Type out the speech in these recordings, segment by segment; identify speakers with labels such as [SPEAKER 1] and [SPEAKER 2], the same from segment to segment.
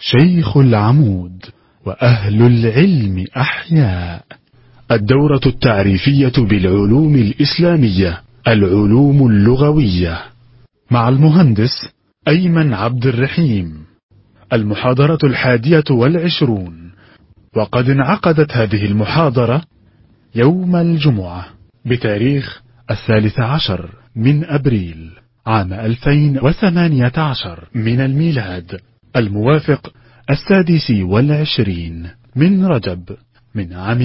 [SPEAKER 1] شيخ العمود وأهل العلم أحياء الدورة التعريفية بالعلوم الإسلامية العلوم اللغوية مع المهندس أيمن عبد الرحيم المحاضرة الحادية والعشرون وقد انعقدت هذه المحاضرة يوم الجمعة بتاريخ الثالث عشر من أبريل عام 2018 من الميلاد الموافق السادس والعشرين من رجب من عام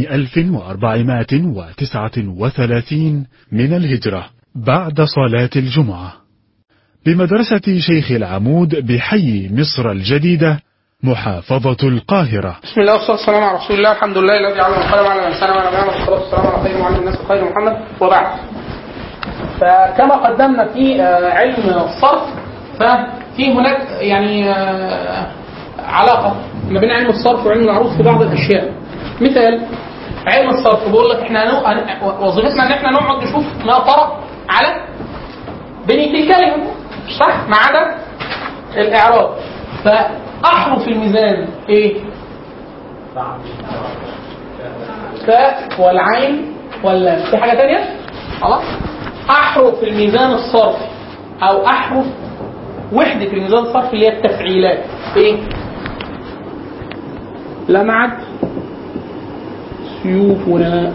[SPEAKER 1] 1439 من الهجرة بعد صلاة الجمعة بمدرسة شيخ العمود بحي مصر الجديدة محافظة القاهرة
[SPEAKER 2] بسم الله والصلاه والسلام على رسول الله الحمد لله الذي علم القلم على من سلم على نبينا والصلاه والسلام على خير معلم الناس وخير محمد وبعد فكما قدمنا في آه، علم الصرف ففي هناك يعني آه، علاقه ما بين علم الصرف وعلم العروض في بعض الاشياء مثال علم الصرف بيقول لك احنا هنو- هن- وظيفتنا ان احنا نقعد نشوف ما طرأ على بنية الكلمه صح ما عدا الاعراب فاحرف الميزان ايه؟ فاء والعين واللام في حاجه تانية خلاص احرف الميزان الصرفي او احرف وحده الميزان الصرفي اللي هي التفعيلات ايه لمعت سيوفنا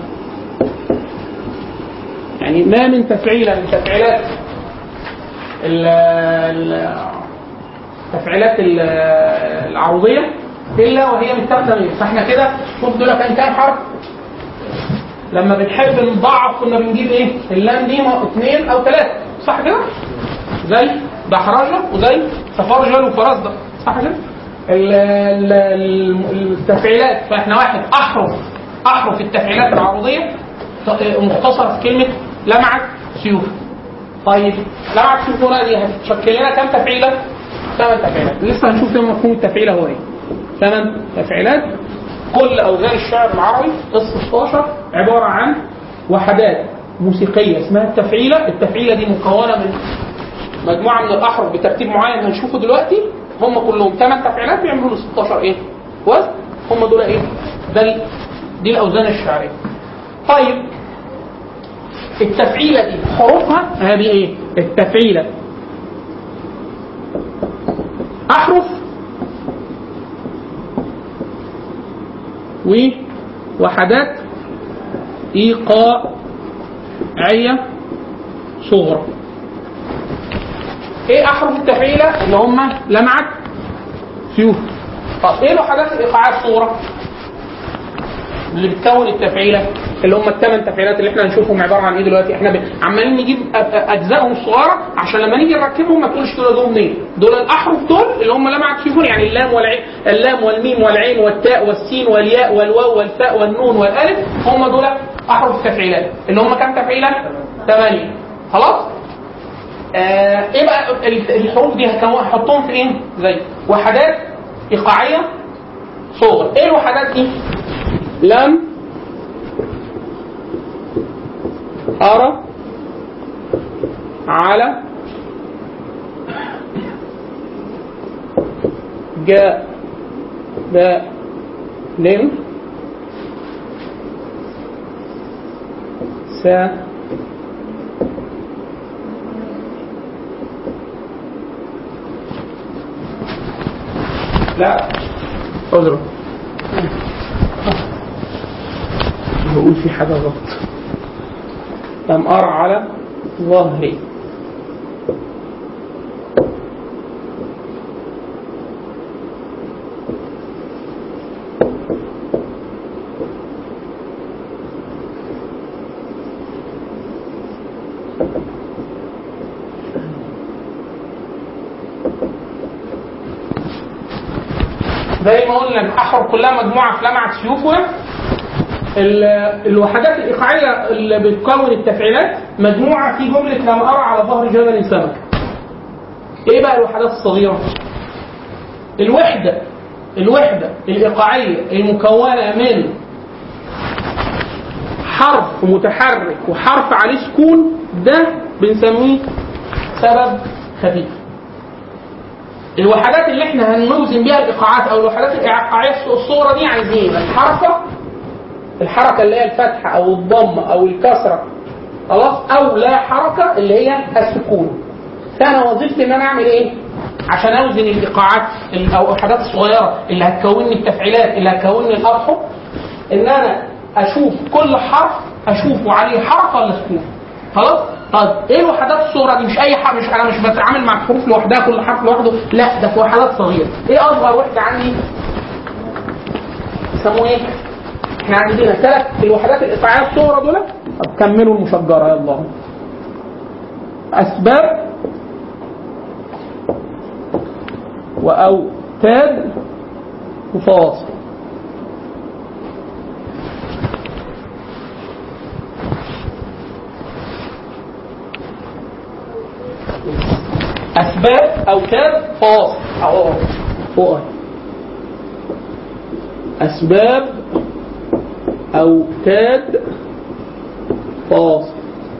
[SPEAKER 2] يعني ما من تفعيله من تفعيلات ال ال تفعيلات ال- العروضيه الا وهي متاخده منه فاحنا كده شوف دول كان كام حرف لما بنحب نضعف كنا بنجيب ايه؟ اللام دي م- اثنين او ثلاثه صح كده؟ زي بحرجه وزي سفرجل وفرزدق صح كده؟ ال- ال- ال- التفعيلات فاحنا واحد احرف احرف التفعيلات العروضيه ت- مختصره في كلمه لمعت سيوف طيب لمعت سيوف هنا دي هتشكل لنا كام تفعيله؟ ثمان تفعيلات لسه هنشوف يوم مفهوم التفعيله هو ايه ثمان تفعيلات كل اوزان الشعر العربي ال 16 عباره عن وحدات موسيقيه اسمها التفعيله، التفعيله دي مكونه من مجموعه من الاحرف بترتيب معين هنشوفه دلوقتي هم كلهم ثمان تفعيلات بيعملوا له 16 ايه؟ وزن هم دول ايه؟ ده ال- دي الاوزان الشعريه. طيب التفعيله دي حروفها هذه ايه؟ التفعيله احرف ووحدات إيقاعية صغرى ايه احرف التفعيلة اللي هم لمعت سيوف طب ايه الوحدات الايقاعية الصغرى اللي بتكون التفعيلة اللي هم الثمان تفعيلات اللي احنا هنشوفهم عبارة عن ايه دلوقتي احنا ب- عمالين نجيب أ- أ- اجزائهم الصغيرة عشان لما نيجي نركبهم ما تقولش دول دول منين دول الاحرف دول اللي هم لمعت سيوف يعني اللام والعين اللام والميم والعين والتاء والسين والياء والواو والفاء والنون والالف هم دول احرف التفعيلات اللي هم كام تفعيلة؟ ثمانية خلاص؟ آه ايه بقى ال- الحروف دي هكون- هحطهم في ايه؟ زي وحدات ايقاعية صغرى ايه الوحدات دي؟ لم أرى على جاء باء لم سا لا عذرا بقول في حاجة غلط لم أرى على ظهري زي ما قلنا الاحرف كلها مجموعه في لمعه سيوفنا ال- الوحدات الايقاعيه اللي بتكون التفعيلات مجموعه في جمله لم ارى على ظهر جبل سمك. ايه بقى الوحدات الصغيره؟ الوحده الوحده الايقاعيه المكونه من حرف متحرك وحرف عليه سكون ده بنسميه سبب خفيف. الوحدات اللي احنا هنوزن بيها الايقاعات او الوحدات الايقاعيه الصغرى دي عايزين الحركه الحركه اللي هي الفتحه او الضمه او الكسره خلاص او لا حركه اللي هي السكون فانا وظيفتي ان انا اعمل ايه؟ عشان اوزن الايقاعات ال- او الوحدات الصغيره اللي هتكون لي التفعيلات اللي هتكون لي الارحم ان انا اشوف كل حرف اشوفه عليه حركه ولا سكون خلاص طيب ايه الوحدات الصغرى دي مش اي حرف مش انا مش بتعامل مع الحروف لوحدها كل حرف لوحده لا ده في وحدات صغيره ايه اصغر وحده عندي يسموه ايه احنا عندنا ثلاث الوحدات الايقاعيه الصغرى دول طب كملوا المشجره يلا اسباب واوتاد وفواصل اسباب اوتاد فواصل اهو فوق أهي. اسباب اوتاد فواصل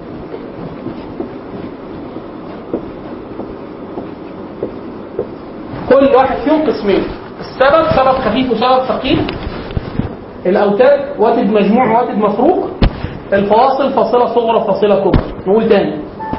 [SPEAKER 2] كل واحد فيهم قسمين السبب سبب خفيف وسبب ثقيل الاوتاد واتد مجموع واتد مفروق الفواصل فاصله صغرى فاصله كبرى نقول تاني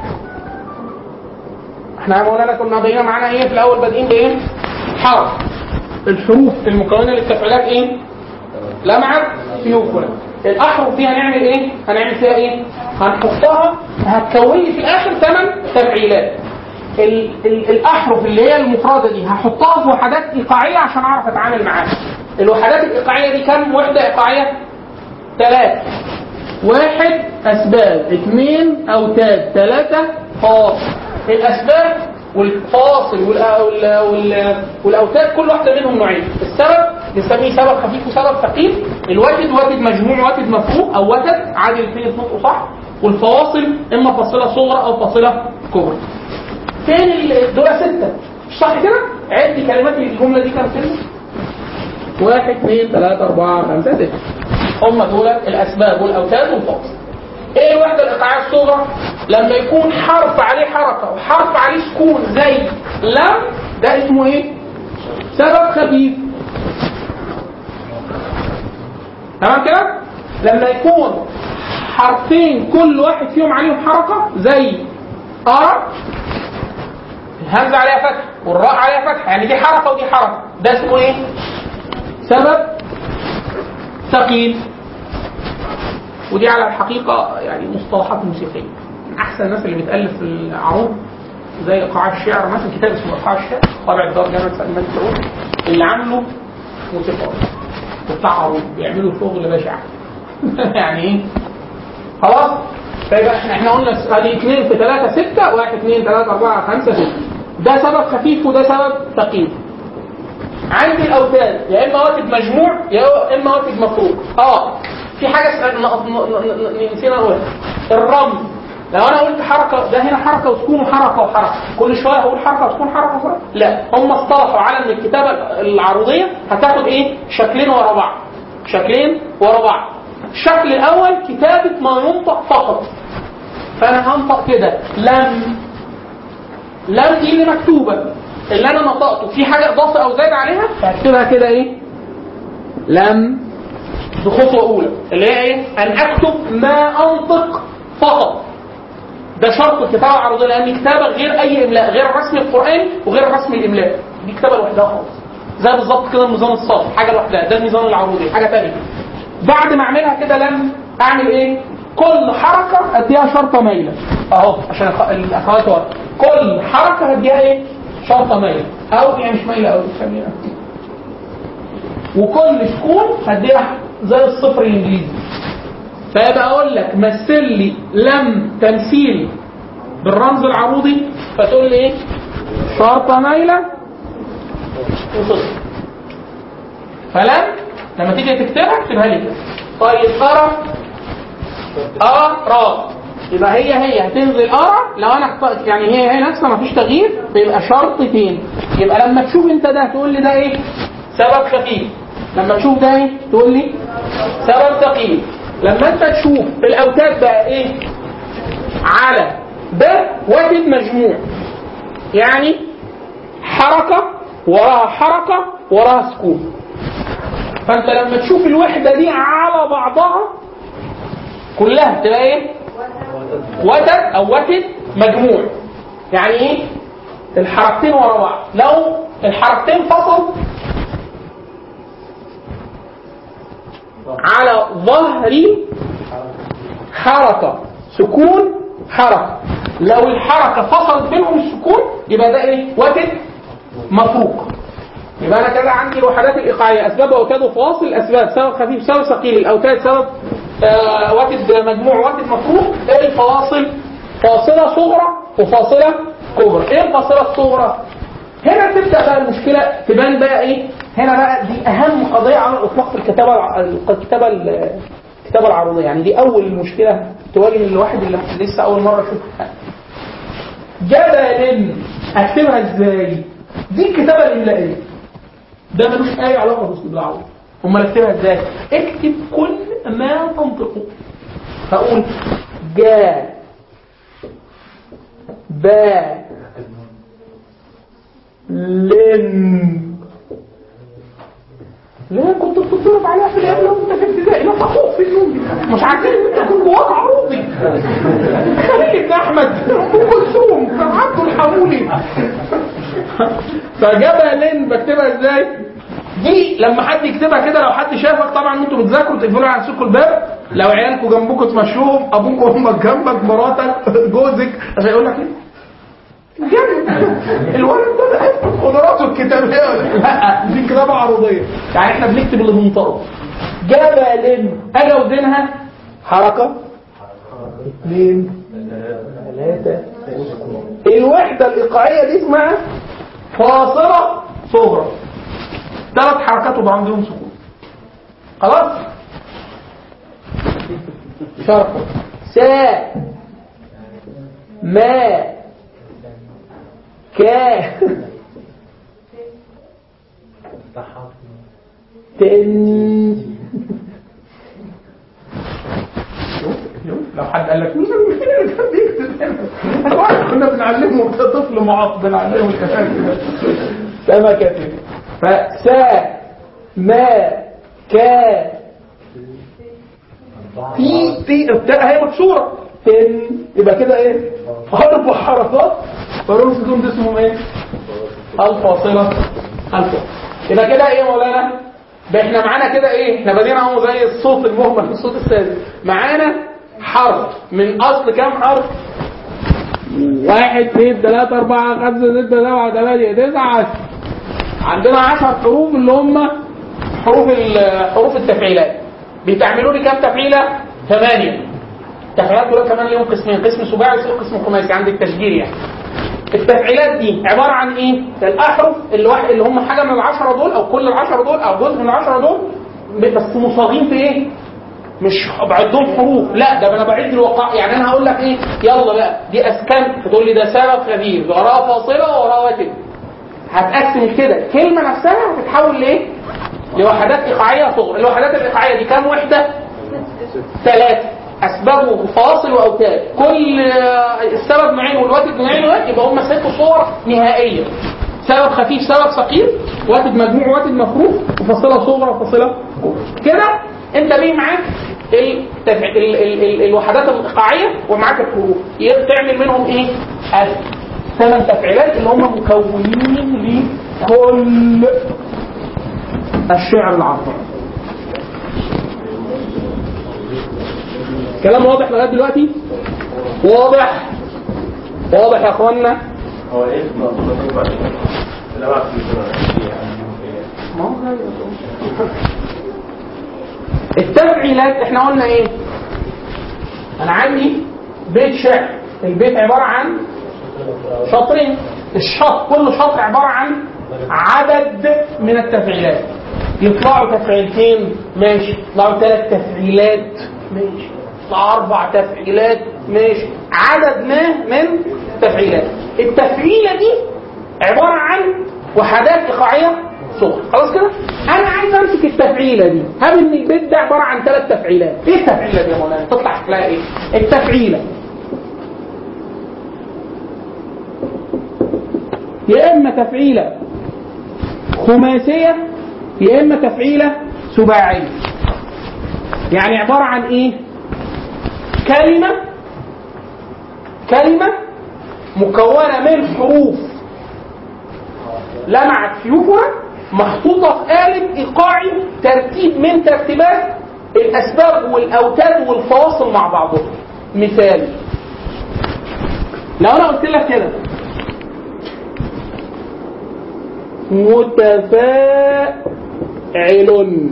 [SPEAKER 2] احنا يا مولانا كنا بينا معانا ايه في الاول بادئين بايه حرف الحروف المكونه للتفعيلات ايه لمعت سيوفنا الاحرف دي هنعمل ايه هنعمل فيها ايه هنحطها هتكون لي في الاخر ثمان تفعيلات ال ال الاحرف اللي هي المفرده دي هحطها في وحدات ايقاعيه عشان اعرف اتعامل معاها الوحدات الايقاعيه دي كم وحده ايقاعيه ثلاثه واحد اسباب اثنين اوتاد ثلاثه فواصل الاسباب والفاصل والأ- وال- وال- والاوتاد كل واحده منهم نوعين السبب بنسميه سبب خفيف وسبب ثقيل الوتد وتد مجموع وتد مفروق او وتد عادي الاثنين يتنطقوا صح والفواصل اما فاصله صغرى او فاصله كبرى فين ال- دول ستة مش صح كده؟ عد كلمات الجملة دي كام كلمة؟ واحد اثنين ثلاثة أربعة خمسة ستة هم دول الأسباب والأوتاد والفاصل ايه الوحدة الإيقاعية الصغرى؟ لما يكون حرف عليه حركة وحرف عليه سكون زي لم ده اسمه ايه؟ سبب خفيف تمام كده؟ لما يكون حرفين كل واحد فيهم عليهم حركة زي أرى الهمزة عليها فتح والراء عليها فتح يعني دي حركة ودي حركة ده اسمه ايه؟ سبب ثقيل ودي على الحقيقة يعني مصطلحات موسيقية من أحسن الناس اللي بتألف العروض زي إيقاع الشعر مثلا كتاب اسمه إيقاع الشعر طابع الدار جامعة سلمان سعود اللي عامله موسيقار وبتاع عروض بيعملوا شغل بشع يعني ايه؟ خلاص فيبقى احنا احنا قلنا ادي اثنين في ثلاثة ستة واحد اثنين ثلاثة أربعة خمسة ستة ده سبب خفيف وده سبب ثقيل عندي الاوتاد يا اما واتد مجموع يا اما واتد مفروض اه في حاجه س- ن- ن- ن- ن- نسينا نقولها الرمز لو انا قلت حركه ده هنا حركه وسكون وحركه وحركه كل شويه هقول حركه وسكون حركه وسكون لا هم اصطلحوا على ان الكتابه العروضيه هتاخد ايه شكلين ورا بعض شكلين ورا بعض الشكل الاول كتابه ما ينطق فقط فانا هنطق كده لم لم دي اللي مكتوبه اللي انا نطقته في حاجه اضافه او زاد عليها فهكتبها كده ايه لم دي خطوه اولى اللي هي ايه ان اكتب ما انطق فقط ده شرط الكتابه العرضيه لان كتابه غير اي املاء غير الرسم القراني وغير الرسم الاملاء دي كتابه لوحدها خالص زي بالظبط كده النظام الصرف حاجه لوحدها ده الميزان العروضي حاجه ثانيه بعد ما اعملها كده لم اعمل ايه كل حركه اديها شرطه مايله اهو عشان الأخ- الاخوات ورا كل حركه هديها ايه شرطه مايله او يعني مش مايله قوي خلينا وكل سكون هديها زي الصفر الانجليزي فيبقى اقول لك مثل لي لم تمثيل بالرمز العروضي فتقول لي ايه شرطه مايله وصفر فلم لما تيجي تكتبها اكتبها لي كده طيب ارى ارى را يبقى هي هي هتنزل ارى لو انا اخطأت يعني هي هي نفسها مفيش تغيير فيبقى شرطتين يبقى لما تشوف انت ده تقول لي ده ايه سبب خفيف لما تشوف ده ايه تقول لي سبب ثقيل لما انت تشوف الاوتاد بقى ايه على ده وتد مجموع يعني حركه وراها حركه وراها سكون فانت لما تشوف الوحده دي على بعضها كلها تبقى ايه؟ وتد او وتد مجموع يعني ايه؟ الحركتين ورا بعض لو الحركتين فصلوا على ظهر حركة سكون حركة لو الحركة فصلت بينهم السكون يبقى ده ايه؟ وتد مفروق يبقى انا كده عندي الوحدات الايقاعيه اسباب اوتاد وفواصل اسباب سبب خفيف سبب ثقيل الاوتاد سبب آه وتد مجموع وتد مفروق ايه الفواصل؟ فاصله صغرى وفاصله كبرى ايه الفاصله الصغرى؟ هنا تبدا بقى المشكله تبان بقى ايه؟ هنا بقى دي اهم قضيه على الاطلاق في الكتابه الع- الكتابه ال- الكتابه العروضيه يعني دي اول مشكله تواجه الواحد اللي لسه اول مره يشوفها جبل اكتبها ازاي؟ دي الكتابه الاملائيه ده ملوش اي علاقه باسلوب العربي امال اكتبها ازاي؟ اكتب كل ما تنطقه هقول جا با لن لا كنت بتضرب عليها في العيال لو انت في ابتدائي نفخوك في اليوم مش عارفين ان انت تكون جواك عروضي خليل بن احمد ام كلثوم عبد الحمولي فجبل بكتبها ازاي؟ دي لما حد يكتبها كده لو حد شافك طبعا انتوا بتذاكروا تقفلوا على نفسكم الباب لو عيالكم جنبكم تمشوهم ابوك وامك جنبك مراتك جوزك عشان يقول لك ايه؟ جنب الولد ده ده قدراته الكتابيه ولا لا دي كتابه عروضيه يعني احنا بنكتب اللي بنطقه جبل اجي اوزنها حركه اثنين ثلاثه الوحده الايقاعيه دي اسمها فاصله صغرى ثلاث حركات وبقى عندهم سكون خلاص شرط سا ما كا تن لو حد قال لك مين اللي كان بيكتب هنا؟ كنا بنعلمه طفل معاق بنعلمه الكلام ده سمكة فسا ما كا في في التاء هي مكسوره تن يبقى كده ايه اربع حركات فرمز دول ده اسمهم ايه الفاصله الفاصله يبقى كده ايه يا مولانا ده احنا معانا كده ايه احنا بادئين اهو زي الصوت المهمل في الصوت السادس معانا حرف من اصل كام حرف واحد اثنين ثلاثة أربعة خمسة ستة سبعة ثمانية تسعة عشرة عندنا عشر حروف اللي هم حروف ال- حروف التفعيلات بتعملوا لي كام تفعيلة؟ ثمانية التفعيلات دول كمان ليهم قسمين قسم سباعي وقسم خماسي عند التشجير يعني التفعيلات دي عبارة عن ايه؟ الأحرف اللي, واحد اللي هم حاجة من العشرة دول أو كل العشرة دول أو جزء من العشرة دول بس مصاغين في ايه؟ مش بعدهم حروف لا ده انا بعد الوقائع يعني انا هقول لك ايه يلا بقى دي اسكان فتقول لي ده سبب خفيف وراها فاصله وراها وتد هتقسم كده الكلمه نفسها هتتحول لايه؟ لوحدات ايقاعيه صغرى الوحدات الايقاعيه دي كام وحده؟ ثلاثه اسباب وفواصل واوتاد كل آه، السبب نوعين والوتد نوعين والوتد يبقى هم ست صور نهائيه سبب خفيف سبب ثقيل وتد مجموع وتد مفروض وفاصله صغرى وفاصله كبرى كده انت بيه معاك التف... ال... ال... ال... الوحدات الايقاعيه ومعاك الحروف يبقى تعمل منهم ايه؟ ألف ثمان تفعيلات اللي هم مكونين لكل الشعر العربي كلام واضح لغايه دلوقتي؟ واضح واضح يا اخوانا
[SPEAKER 3] هو ايه المطلوب بعد كده؟ لا بعد كده
[SPEAKER 2] ما هو زي التفعيلات احنا قلنا ايه انا عندي بيت شعر البيت عبارة عن شطرين الشط كل شطر عبارة عن عدد من التفعيلات يطلعوا تفعيلتين ماشي يطلعوا ثلاث تفعيلات ماشي يطلعوا اربع تفعيلات ماشي عدد ما من تفعيلات التفعيلة دي عبارة عن وحدات إيقاعية صغرى خلاص كده انا عايز امسك التفعيله دي هب ان البيت ده عباره عن ثلاث تفعيلات ايه التفعيله دي يا مولانا تطلع شكلها ايه التفعيله يا اما تفعيله خماسيه يا اما تفعيله سباعيه يعني عباره عن ايه كلمه كلمه مكونه من حروف لمعت سيوفها محطوطه في قالب ايقاعي ترتيب من ترتيبات الاسباب والاوتاد والفواصل مع بعضهم مثال لو انا قلت لك كده متفاعل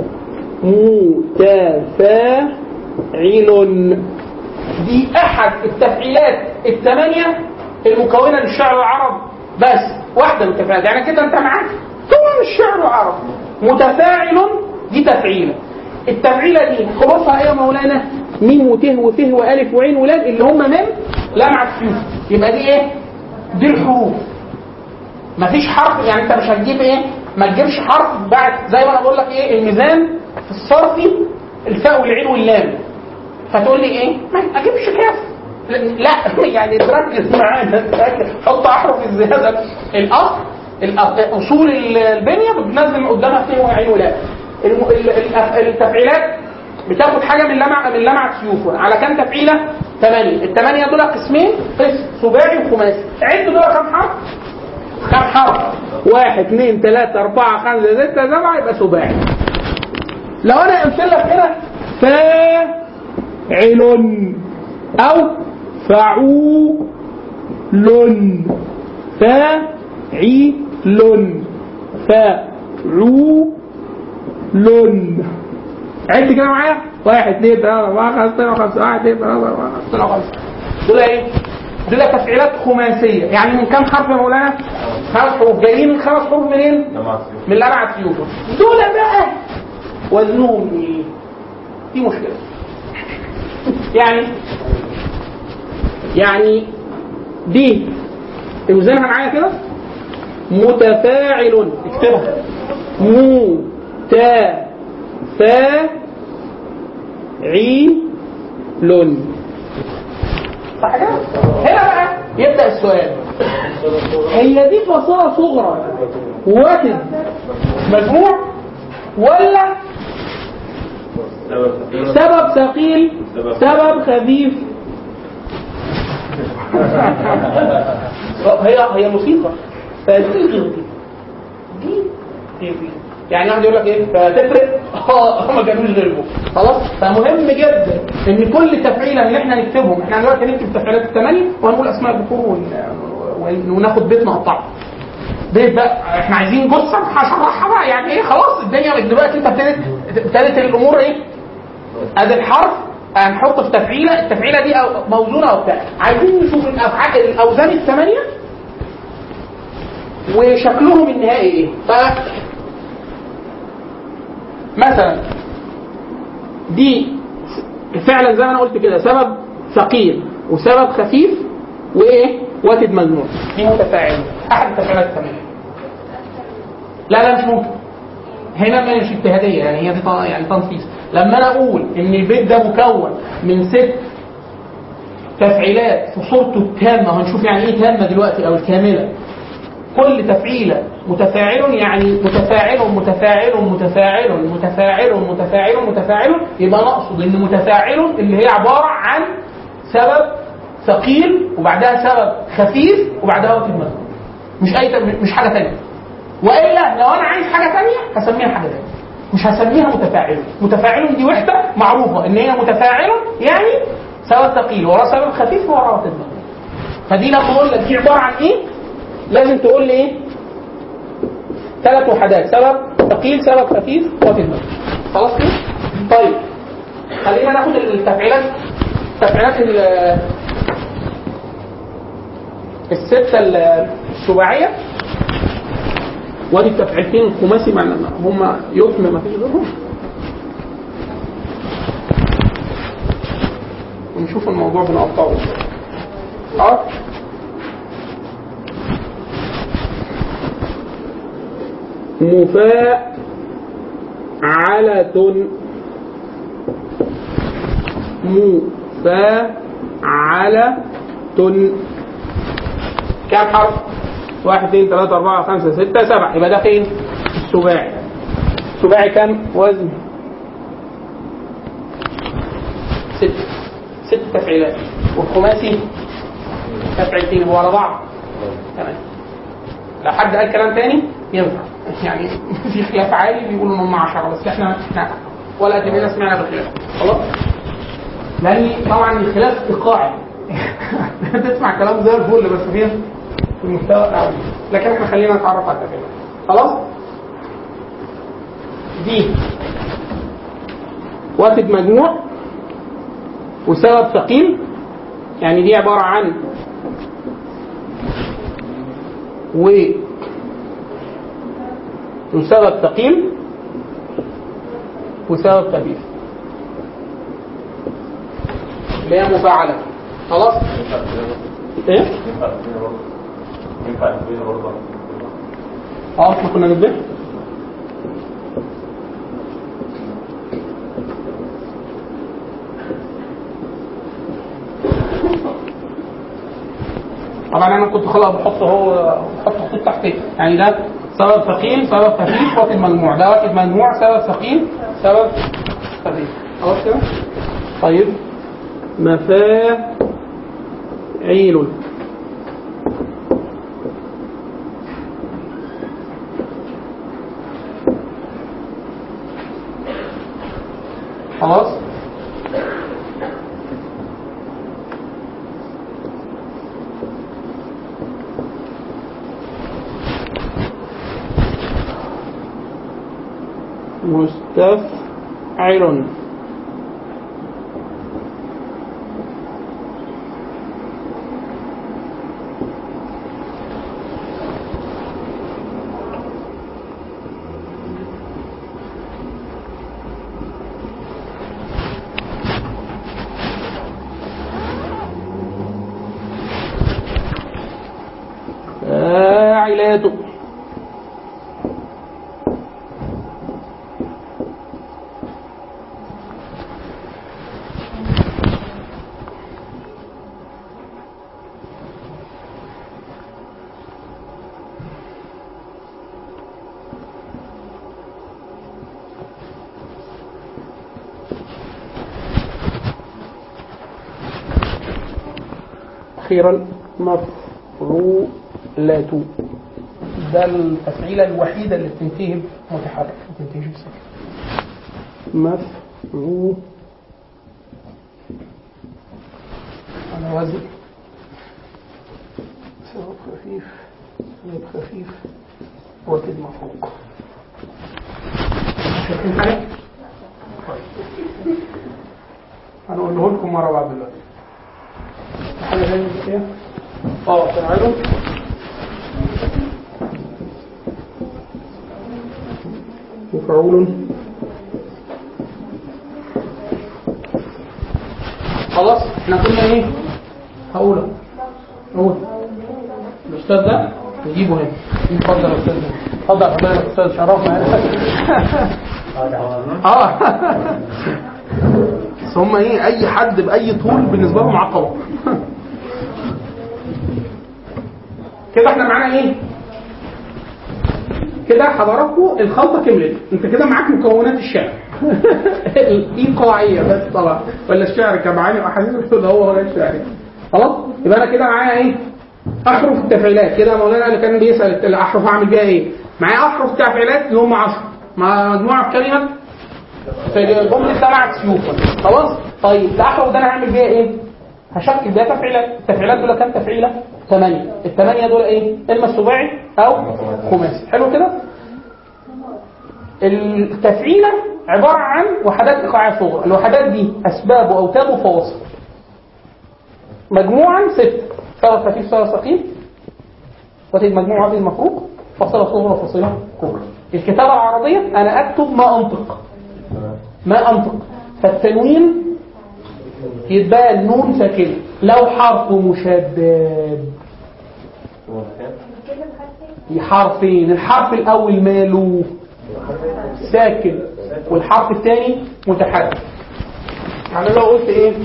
[SPEAKER 2] متفاعل دي احد التفعيلات الثمانيه المكونه للشعر العربي بس واحده من التفعيلات يعني كده انت معاك طبعا الشعر العربي متفاعل دي تفعيله التفعيله دي حروفها ايه يا مولانا ميم وته وفه والف وعين ولام اللي هم من لمعة السيوف يبقى دي ايه دي الحروف مفيش حرف يعني انت مش هتجيب ايه ما تجيبش حرف بعد زي ما انا بقول لك ايه الميزان في الصرفي الفاء والعين واللام فتقول لي ايه ما اجيبش كاف لا يعني تركز معانا حط احرف الزياده الاصل الأ- اصول البنيه بتنزل من قدامها فيه وعين ولام الم- ال- ال- التفعيلات بتاخد حاجه من لمع من لمعه سيوفها على كام تفعيله؟ ثمانيه، الثمانيه دول قسمين قسم سباعي وخماسي، عد دول كام حرف؟ كام حرف؟ واحد اثنين ثلاثة أربعة خمسة ستة سبعة يبقى سباعي. لو أنا قلت لك هنا فاعل أو فعول فاعل فعول عد كده معايا واحد اثنين ثلاثة أربعة خمسة ستة خمسة واحد اثنين ثلاثة أربعة خمسة ستة خمسة دول ايه؟ دول تفعيلات خماسية يعني من كام حرف يا مولانا؟ خمس حروف جايين من خمس حروف منين؟
[SPEAKER 3] لمعة سيوف
[SPEAKER 2] من لمعة سيوفه دول بقى وزنهم ايه؟ دي مشكلة يعني يعني دي اوزنها معايا كده متفاعل اكتبها متفاعل صح كده؟ هنا بقى يبدأ السؤال هي دي فصيلة صغرى واتد مجموع ولا
[SPEAKER 3] سبب ثقيل
[SPEAKER 2] سبب ثقيل سبب خفيف هي هي موسيقى فدي غير دي دي غير دي يعني واحد يقول لك ايه فتفرق اه ما كانوش غيرهم خلاص فمهم جدا ان كل تفعيله من اللي احنا نكتبهم احنا دلوقتي هنكتب التفعيلات الثمانيه وهنقول اسماء الذكور ون- ون- وناخد بيت نقطعه بيت بقى احنا عايزين جثه هشرحها بقى يعني ايه خلاص الدنيا دلوقتي انت ابتدت ابتدت الامور ايه ادي الحرف هنحط في تفعيله التفعيله دي أو- موزونه او بتاع عايزين نشوف الافعال الاوزان الثمانيه وشكلهم النهائي ايه ف مثلا دي فعلا زي ما انا قلت كده سبب ثقيل وسبب خفيف وايه واتد مجنون دي متفاعله احد التفاعلات الثمانيه لا لا مش ممكن هنا مش اجتهاديه يعني هي دي طن- يعني تنصيص لما انا اقول ان البيت ده مكون من ست تفعيلات في صورته التامه وهنشوف يعني ايه تامه دلوقتي او الكامله كل تفعيله متفاعل يعني متفاعل متفاعل متفاعل متفاعل متفاعل متفاعل يبقى نقصد ان متفاعل اللي هي عباره عن سبب ثقيل وبعدها سبب خفيف وبعدها وقت المجهول مش اي ت- مش حاجه ثانيه والا لو انا عايز حاجه ثانيه هسميها حاجه ثانيه مش هسميها متفاعل متفاعل دي وحده معروفه ان هي متفاعل يعني سبب ثقيل وراه سبب خفيف وراه وقت المجهول فدي لما اقول لك دي عباره عن ايه لازم تقول لي ايه ثلاث وحدات سبب ثقيل سبب خفيف وقت المجهول خلاص كده طيب خلينا ناخد التفعيلات تفعيلات ال- الستة ال- السباعية وادي التفعيلتين الخماسي مع هم يتم ما فيش غيرهم ونشوف الموضوع بنقطعه ازاي خلاص مفاعلة مفاعلة كام حرف؟ واحد اثنين ثلاثة أربعة خمسة ستة سبعة يبقى ده فين؟ السباعي السباعي كام وزن؟ ست ست تفعيلات والخماسي تفعيلتين يبقوا على بعض تمام لو حد قال كلام تاني ينفع يعني في خلاف عالي بيقولوا ان هم 10 بس احنا احنا ولا ادري سمعنا بالخلاف خلاص لان طبعا الخلاف ايقاعي تسمع كلام زي الفل بس فين في المستوى الاول لكن احنا خلينا نتعرف على التفعيلات خلاص دي واخد مجموع وسبب ثقيل يعني دي عبارة عن و وسبب ثقيل وسبب خفيف اللي هي مفاعلة خلاص ايه؟
[SPEAKER 3] ينفع تدينا برضه ينفع تدينا برضه
[SPEAKER 2] اه احنا كنا نبدأ طبعا انا كنت خلاص بحط هو بحط خطوط تحتيه يعني ده سبب ثقيل سبب خفيف واخد مجموع ده واخد مجموع سبب ثقيل سبب خفيف خلاص كده طيب مفاعيل خلاص مستفعل فاعلات أخيرا مفعولات ده التفعيلة الوحيدة اللي بتنتهي بمتحرك ما بتنتهيش بسكن مفعول على وزن سبب خفيف سبب خفيف واكد مفروق شايفين حاجة؟ طيب هنقوله لكم مرة بعد دلوقتي حاجة زي كده اه تعالوا مفعول خلاص احنا كنا ايه هقوله قول الاستاذ ده نجيبه هنا اتفضل يا استاذ اتفضل حضرتك يا استاذ شرفنا اه بس هم ايه اي حد باي طول بالنسبه لهم عقبه كده احنا معانا ايه كده حضراتكم الخلطه كملت انت كده معاك مكونات الشعر الايقاعيه بس طبعا ولا الشعر كمعاني واحاديث ده هو ولا الشعر خلاص يبقى انا كده معايا ايه احرف التفعيلات كده مولانا اللي كان بيسال الاحرف اعمل بيها ايه معايا احرف التفعيلات اللي هم 10 مع مجموعه كلمه في جمله سبعة سيوف خلاص طيب الاحرف ده انا هعمل بيها ايه هشكل بيها تفعيلات التفعيلات دول كام تفعيله ثمانية الثمانية دول ايه اما السباعي او خماسي حلو كده التفعيلة عبارة عن وحدات إيقاعية صغرى الوحدات دي أسباب وأوتاد وفواصل مجموعا ست سبب خفيف سبب ثقيل وتجد مجموعة هذه المفروق فاصلة صغرى فاصلة كبرى الكتابة العربية أنا أكتب ما أنطق ما أنطق فالتنوين يتبقى النون ساكنة لو حرف مشدد حرفين الحرف الأول ماله ساكن والحرف الثاني متحرك يعني لو قلت ايه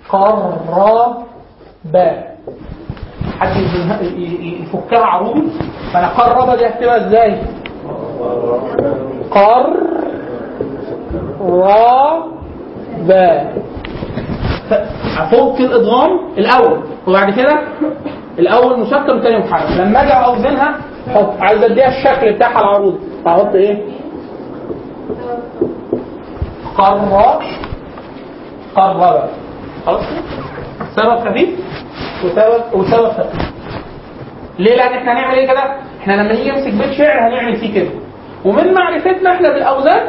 [SPEAKER 2] قرب حد يزنها- ي- ي- يفكها عروضي فانا قرب دي اكتبها ازاي قر را با افك الادغام الاول وبعد كده الاول مسكر والثاني محرك لما اجي اوزنها احط عايز اديها الشكل بتاعها العروضي فاحط ايه قرر قرب خلاص سبب خفيف وسبب وسبب خفيف ليه؟ لان احنا هنعمل ايه كده؟ احنا لما نيجي نمسك بيت شعر هنعمل فيه كده ومن معرفتنا احنا بالاوزان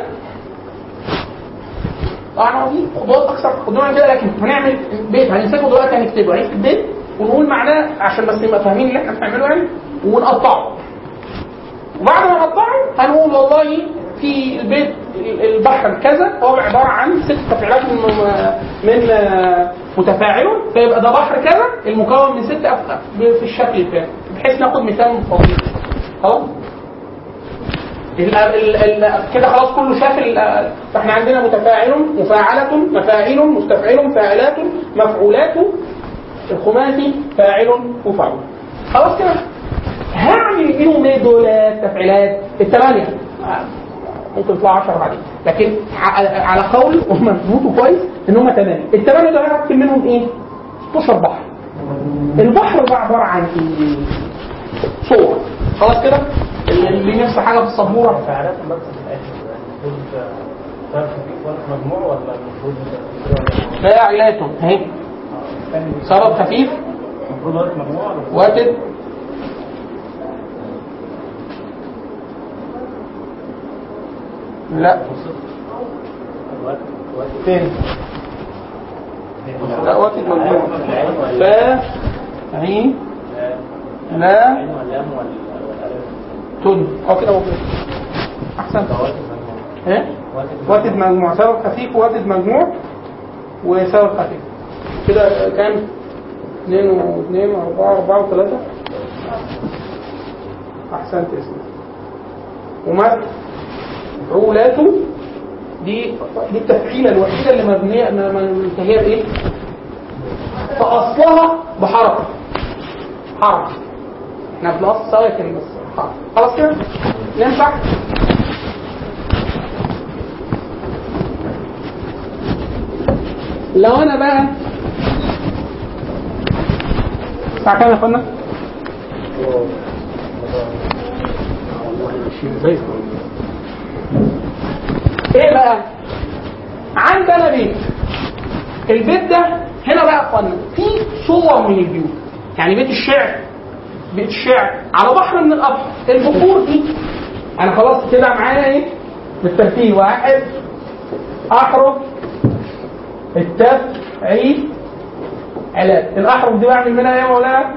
[SPEAKER 2] طبعا هو في خطوات اكثر خطوات من كده لكن هنعمل بيت هنمسكه دلوقتي هنكتبه هنكتب بيت ونقول معناه عشان بس نبقى فاهمين اللي احنا بنعمله يعني ونقطعه وبعد ما نقطعه هنقول والله في البيت البحر كذا هو عباره عن ست تفعيلات من من متفاعل فيبقى ده بحر كذا المكون من ست أف- في الشكل الفلاني بحيث ناخد مثال مفصل خلاص ال- ال- ال- كده خلاص كله شاف ال- فاحنا عندنا متفاعل مفاعلة مفاعل مستفعل فاعلات مفعولات الخماسي فاعل وفعل خلاص كده هعمل فيهم ايه دول تفعيلات الثمانية آه، ممكن يطلعوا 10 بعدين لكن ع- على قول ومثبوت كويس ان هم ثمانية الثمانية دول هكتب منهم ايه 16 بحر البحر ده عبارة عن ايه صور خلاص كده اللي نفسه حاجة في السبورة
[SPEAKER 3] فعالات المكتب في الاخر المفروض فاهم خفيف ولا مجموع ولا المفروض
[SPEAKER 2] فاعلات اهي سبب خفيف
[SPEAKER 3] المفروض وقت مجموع ولا
[SPEAKER 2] واتد لا
[SPEAKER 3] وقت وقت
[SPEAKER 2] فين لا واتد مجموع فا عين لا
[SPEAKER 3] عين واللام وال- والالف
[SPEAKER 2] تن اه كده موجود احسن
[SPEAKER 3] وقت مجموع
[SPEAKER 2] ايه
[SPEAKER 3] وقت
[SPEAKER 2] واتد مجموع سبب خفيف واتد مجموع وسبب خفيف كده كام؟ اثنين واثنين واربعة اربعة وثلاثة احسنت اسمك ومرء مفعولاته دي دي التفعيلة الوحيدة اللي مبنية م- م- منتهية بايه؟ فاصلها بحركة حركة احنا في الاصل سواكن بس حركة خلاص كده؟ ينفع؟ لو انا بقى الساعة كام يا اخوانا؟ ايه بقى؟ عندنا بيت البيت ده هنا بقى يا اخوانا في صور من البيوت يعني بيت الشعر بيت الشعر على بحر من الابحر البحور دي انا خلاص كده معايا ايه بالترتيب واحد احرف التاف عيد علاج الاحرف دي بعمل منها ايه يا مولانا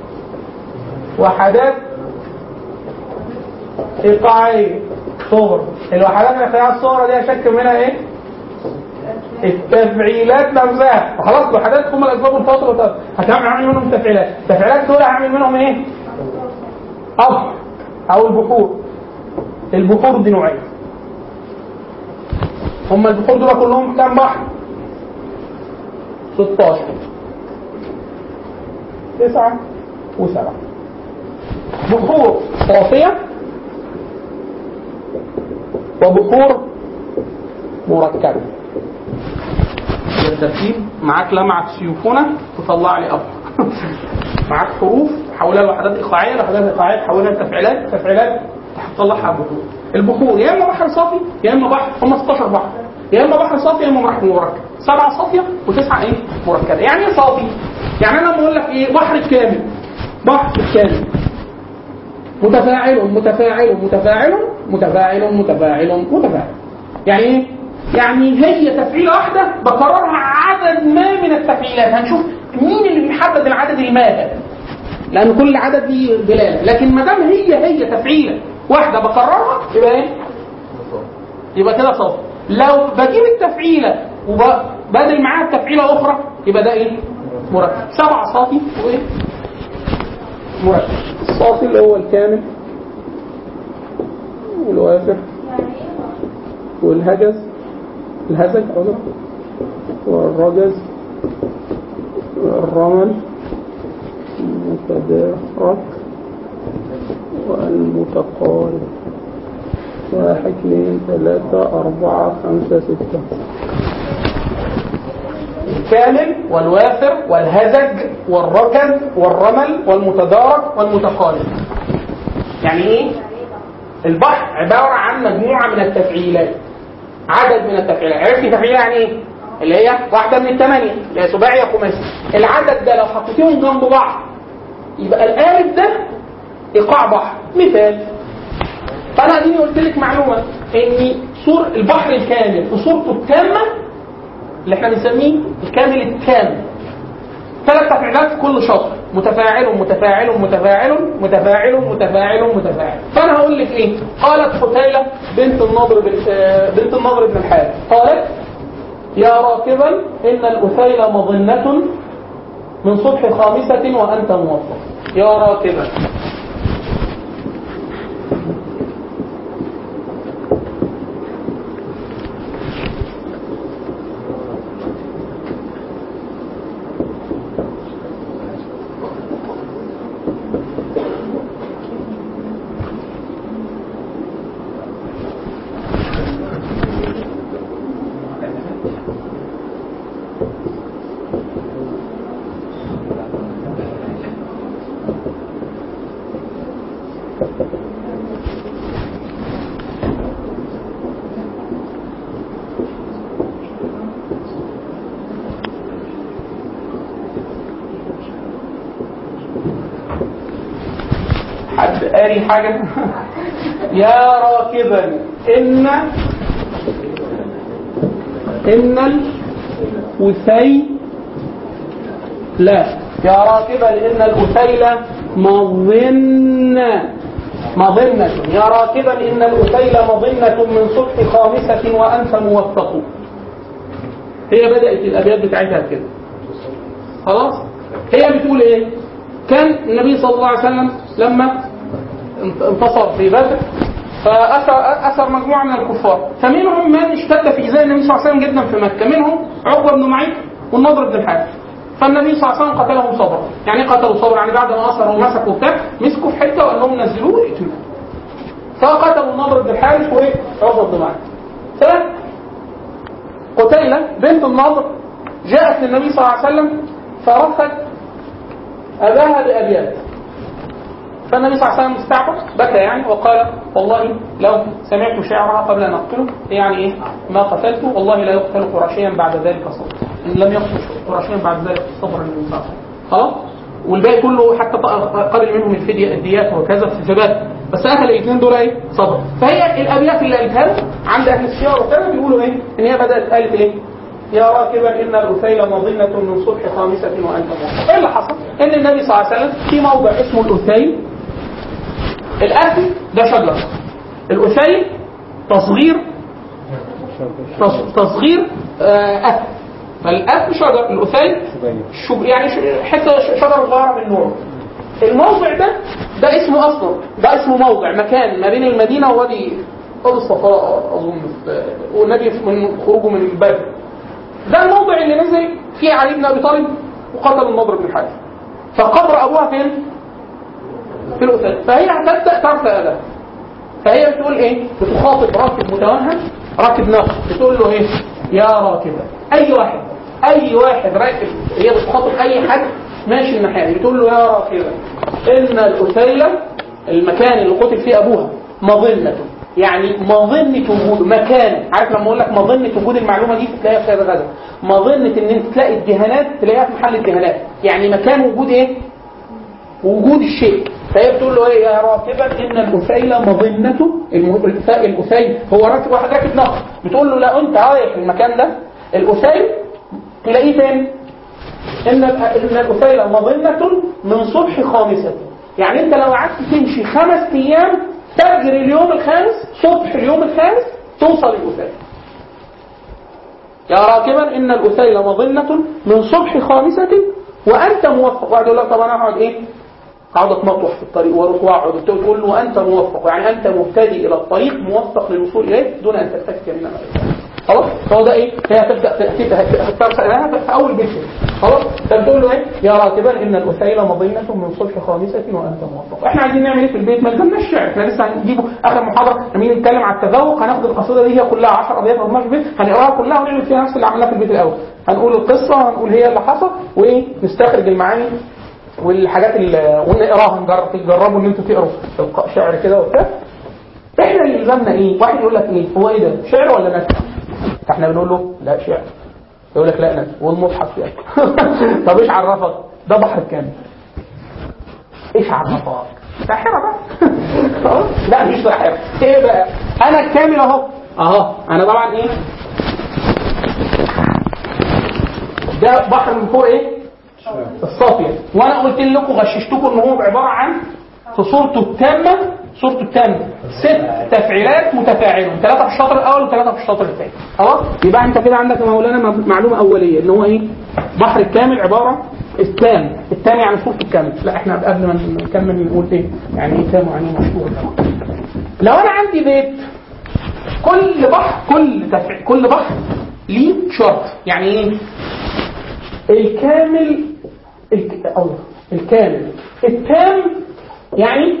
[SPEAKER 2] وحدات ايقاعيه صغر الوحدات الايقاعيه الصغرى دي اشكل منها ايه التفعيلات نفسها خلاص الوحدات هم الاسباب الفاصله والتفاصيل. هتعمل اعمل منهم تفعيلات التفعيلات دول هعمل منهم ايه اب او البحور البحور دي نوعين هم البحور دول كلهم كام بحر 16 تسعة وسبعة بحور صافية وبحور مركبة بالترتيب معاك لمعة سيوفونة تطلع لي أب معاك حروف حولها لوحدات إيقاعية لوحدات إيقاعية تحولها لتفعيلات تفعيلات تطلعها بحور البحور يا إما بحر صافي يا إما بحر هم 16 بحر يا إما بحر صافي يا إما بحر مركب سبعة صافية وتسعة إيه مركبة يعني إيه صافي؟ يعني أنا بقول لك إيه بحر كامل بحر كامل متفاعل متفاعل متفاعل متفاعل متفاعل متفاعل يعني ايه؟ يعني هي تفعيله واحده بكررها عدد ما من التفعيلات هنشوف مين اللي بيحدد العدد الماهر لان كل عدد ليه دلاله لكن ما دام هي هي تفعيله واحده بكررها يبقى ايه؟ يبقى كده صافي لو بجيب التفعيله وبدل معاها تفعيله اخرى يبقى ده ايه؟ مركب سبعه صافي وايه؟ مركب الصافي اللي هو الكامل والوافر والهجز الهزج عذرا والرجز الرمل المتدارك والمتقارب واحد اثنين ثلاثة أربعة خمسة ستة الكامل والوافر والهزج والركز والرمل والمتدارك والمتقارب يعني ايه؟ البحر عبارة عن مجموعة من التفعيلات عدد من التفعيلات عرفت تفعيل يعني ايه؟ اللي هي واحدة من الثمانية اللي هي سباعي يا خماسي العدد ده لو حطيتيهم جنب بعض يبقى الآلف ده إيقاع بحر مثال فأنا اديني قلت لك معلومة إن صور البحر الكامل في صورته التامة اللي احنا بنسميه الكامل التام ثلاث تفعيلات في كل شطر متفاعل متفاعل متفاعل متفاعل متفاعل متفاعل فانا هقول لك ايه قالت حتيله بنت النضر بن آه، بنت النضر بن الحارث قالت يا راكبا ان الاثيل مظنه من صبح خامسه وانت موفق يا راكبا حد قاري حاجة يا راكبا إن إن الأثي لا يا راكبا إن الأثيل مظنة مظنة يا راكبا إن الأثيل مظنة من صبح خامسة وأنت موفق هي بدأت الأبيات بتاعتها كده خلاص هي بتقول ايه كان النبي صلى الله عليه وسلم لما انتصر في بدر فأسر أسر مجموعة من الكفار فمنهم من اشتد في إيذاء النبي صلى الله عليه وسلم جدا في مكة منهم عقبة بن معيط والنضر بن الحارث فالنبي صلى الله عليه وسلم قتلهم صبرا يعني إيه قتلوا صبرا يعني بعد ما أسروا ومسكوا بتاع مسكوا في حتة وقال لهم نزلوه اقتلوه فقتلوا النضر بن الحارث وإيه عقبة بن معيط قتيلة بنت النضر جاءت للنبي صلى الله عليه وسلم فرفت أباها بأبيات فالنبي صلى الله عليه وسلم استعبط بكى يعني وقال والله لو سمعت شعرها قبل أن أقتله يعني إيه ما قتلته والله لا يقتل قرشيا بعد ذلك صبر إن لم يقتل قرشيا بعد ذلك صبر النبي صلى الله عليه وسلم خلاص والباقي كله حتى قبل منهم الفدية الديات وكذا في ثبات بس اهل الاثنين دول ايه صبر فهي الابيات اللي قالتها له عند اهل السيار وكذا بيقولوا ايه ان هي بدات قالت ايه يا راكبا ان الاثيل مظنه من صبح خامسه وانت موفق ايه اللي حصل ان النبي صلى الله عليه وسلم في موضع اسمه الاثيل الاثل ده شجره الاثيل تصغير تص- تصغير آه، اثل فالاثل شجر الاثيل شج... يعني ش- حته ش- شجره صغيره من نوعه الموضع ده ده اسمه اصلا ده اسمه موضع مكان ما بين المدينه ووادي وادي الصفاء اظن في- والنبي من خروجه من البر ده الموضع اللي نزل فيه علي بن ابي طالب وقتل النضر بن الحارث فقبر ابوها فين؟ في الاثيل فهي هتبدا ترفع ده فهي بتقول ايه؟ بتخاطب راكب متوهم راكب ناقه بتقول له ايه؟ يا راكبا اي واحد اي واحد راكب هي بتخاطب اي حد ماشي الناحيه دي بتقول له يا راكبا ان الاثيله المكان اللي قتل فيه ابوها مظنه يعني مظنة وجود مكان عارف لما اقول لك مظنة وجود المعلومة دي تلاقيها في كذا كذا مظنة ان انت تلاقي الدهانات تلاقيها في محل الدهانات يعني مكان وجود ايه وجود الشيء فهي بتقول له ايه يا راكبا ان الاثيل مظنته الم- الف- الاثيل هو راكب واحد راكب نقل بتقول له لا انت رايح المكان ده الاثيل تلاقيه فين؟ ان ال- ان الاثيل مظنه من صبح خامسه يعني انت لو قعدت تمشي خمس ايام فجر اليوم الخامس صبح اليوم الخامس توصل الاثيل يا راكبا ان الاثيل مظنه من صبح خامسه وانت موفق واحد يقول لك طب انا اقعد ايه؟ اقعد اتمطوح في الطريق واروح واقعد تقول له انت موفق يعني انت مبتدئ الى الطريق موفق للوصول اليه دون ان تستكثر من أمرك. خلاص هو ده ايه هي هتبدا تبدا في اول بيت خلاص انت بتقول له ايه يا راكبا ان الاسيل مضينه من صبح خامسه وانت موفق احنا عايزين نعمل ايه في البيت ما لزمناش شعر احنا لسه هنجيبه اخر محاضره لما نيجي نتكلم على التذوق هناخد القصيده دي هي كلها 10 ابيات او 12 بيت هنقراها كلها ونعمل فيها نفس اللي عملناه في البيت الاول هنقول القصه هنقول هي اللي حصل وايه نستخرج المعاني والحاجات اللي ونقراها نجرب تجربوا ان انتوا تقروا الق- شعر كده وبتاع احنا اللي يلزمنا ايه؟ واحد يقول لك ايه؟ هو ايه ده؟ شعر ولا نثر؟ احنا بنقول له لا شعر يقول لك لا نثر والمصحف يعني طب ايش عرفك؟ ده بحر كامل ايش عرفك؟ ساحرة بقى خلاص؟ لا مش ساحرة ايه بقى؟ انا الكامل اهو اهو انا طبعا ايه؟ ده بحر من فوق ايه؟ الصافية وانا قلت لكم غششتكم ان هو عبارة عن في صورته التامة صورته التامة ست تفعيلات متفاعلة ثلاثة في الشطر الاول وثلاثة في الشطر الثاني خلاص يبقى انت كده عندك يا مولانا م- معلومة اولية ان هو ايه بحر الكامل عبارة التام التام يعني صورته الكامل لا احنا قبل ما نكمل نقول ايه يعني ايه تام يعني إيه مشهور لو انا عندي بيت كل بحر كل تفعيل كل بحر ليه شرط يعني ايه الكامل الك... الله الكامل التام يعني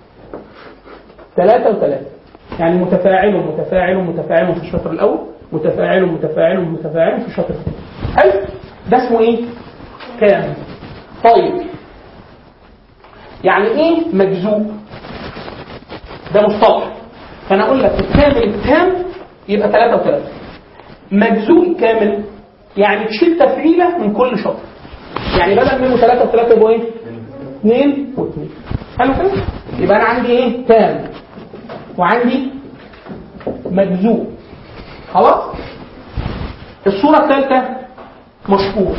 [SPEAKER 2] ثلاثة وثلاثة يعني متفاعل متفاعل متفاعل في الشطر الأول متفاعل متفاعل متفاعل في الشطر الثاني حلو ده اسمه ايه؟ كامل طيب يعني ايه مجزوم ده مصطلح فانا اقول لك الكامل التام يبقى ثلاثة وثلاثة مجزوم كامل يعني تشيل تفعيلة من كل شطر يعني بدل منه ثلاثة وثلاثة يبقوا ايه؟ اثنين واثنين حلو كده؟ يبقى انا عندي ايه؟ تام وعندي مجزوم خلاص؟ الصورة الثالثة مشهور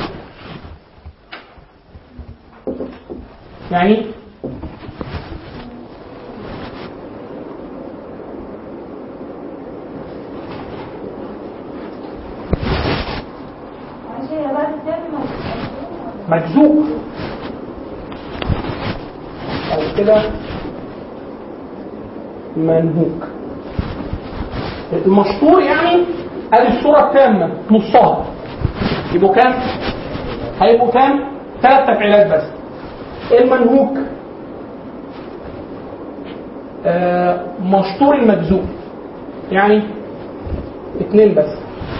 [SPEAKER 2] يعني مجزوم أو كده منهوك المشطور يعني ادي الصورة التامة نصها يبقوا كام؟ هيبقوا كام؟ ثلاث تفعيلات بس المنهوك آه مشطور المجزوم يعني اثنين بس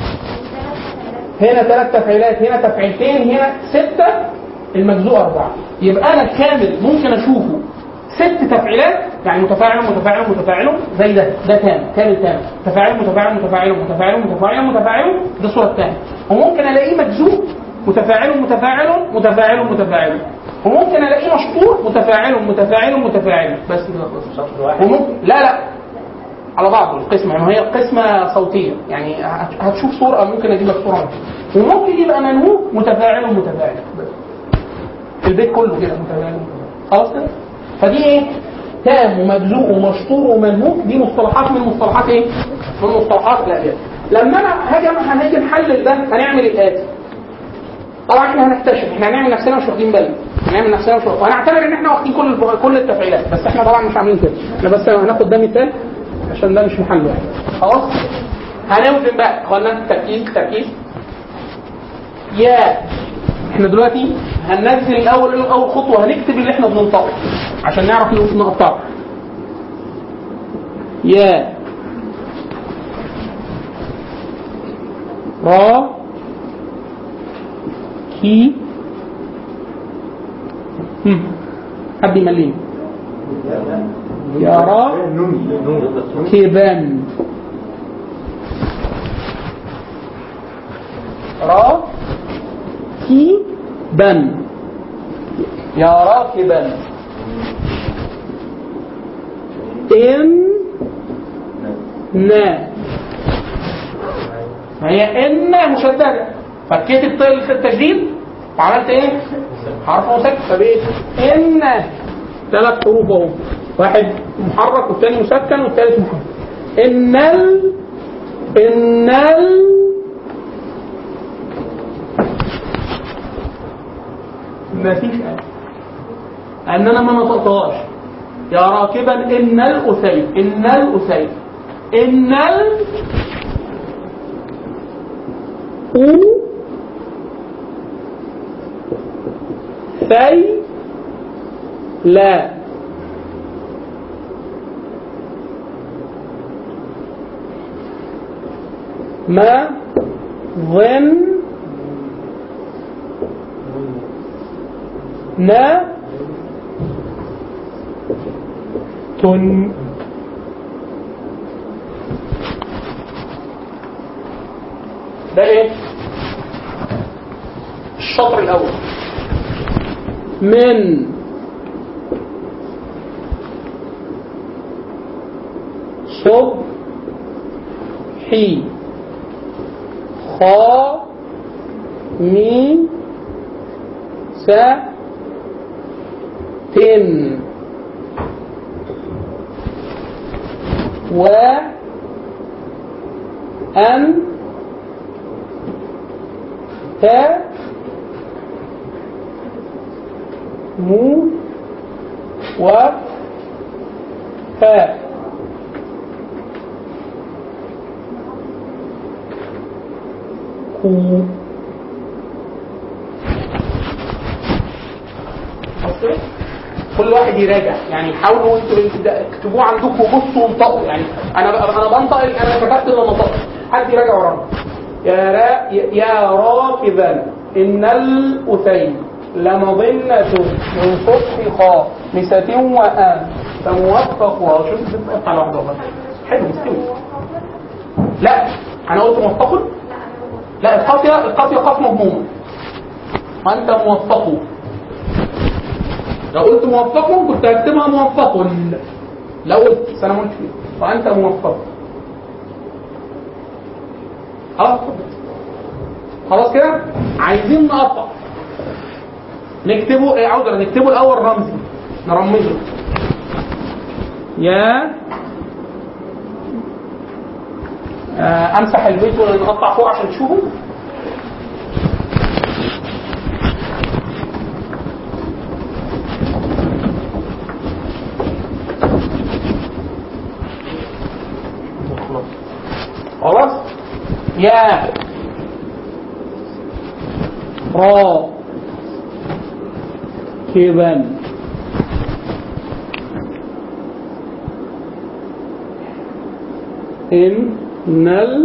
[SPEAKER 2] هنا ثلاث تفعيلات هنا تفعيلتين هنا ستة المجزوء أربعة يبقى أنا الكامل ممكن أشوفه ست تفعيلات يعني متفاعل متفاعل متفاعل زي ده ده تام كامل تام متفاعل متفاعل متفاعل متفاعل متفاعل متفاعل ده صورة التاني وممكن ألاقيه مجزوء متفاعل متفاعل متفاعل متفاعل وممكن ألاقيه مشطور متفاعل متفاعل متفاعل بس كده خلاص وممكن لا لا على بعضه القسمة يعني هي قسمة صوتية يعني هت- هتشوف صورة ممكن اجيب لك صورة منها. وممكن يبقى منهوك متفاعل ومتفاعل بس. البيت كله كده متفاعل ومتفاعل. خلاص كده فدي ايه تام ومجزوء ومشطور ومنهوك دي مصطلحات من مصطلحات ايه من مصطلحات الابيات لما انا هاجي هنيجي نحلل ده هنعمل الاتي طبعا احنا هنكتشف احنا هنعمل نفسنا مش واخدين بالنا هنعمل نفسنا مش واخدين وهنعتبر ان احنا واخدين كل كل التفعيلات بس احنا طبعا مش عاملين كده احنا بس هناخد ده مثال عشان ده مش محله يعني خلاص هنوزن بقى اخوانا تركيز تركيز يا احنا دلوقتي هننزل الاول اول خطوه هنكتب اللي احنا بننطقه عشان نعرف نقطعه يا را كي هم. حد يمليني يرى كبا را كي بن يا راكبا إن نا فهي إن مشددة فكيت الطيل في التشديد وعملت إيه؟ حرف مسكن فبقيت إن ثلاث حروف أهو واحد محرك والثاني مسكن والثالث محرك إن ال إن ال مفيش آية ان انا ما نطقتهاش يا راكبا ان الاسيد ان الاسيد ان ال أو ثي لا ما ظن نا تن ده ايه الشطر الاول من صبحي خا مي سا تن و أن تا مو و فا كو أوكي؟ كل واحد يراجع يعني حاولوا انتوا اكتبوه عندكم وبصوا وانطقوا يعني انا انا بنطق انا كتبت اللي نطقت حد يراجع ورانا يا را يا راكبا ان الاثين لمظنة من صبح خا مسة وآن فموفق وشوف بتقطع لوحده والله حلو مستوي لا انا قلت موفق لا القافية القافية قاف مضمومة وانت موفق لو قلت موفق كنت هكتبها موفق لو قلت بس انا ما قلتش كده وانت موفق خلاص خلاص كده عايزين نقطع نكتبه ايه عاوز نكتبه الاول رمزي نرمزه يا آه امسح البيت ونقطع فوق عشان تشوفوا خلاص يا را كبا إن ال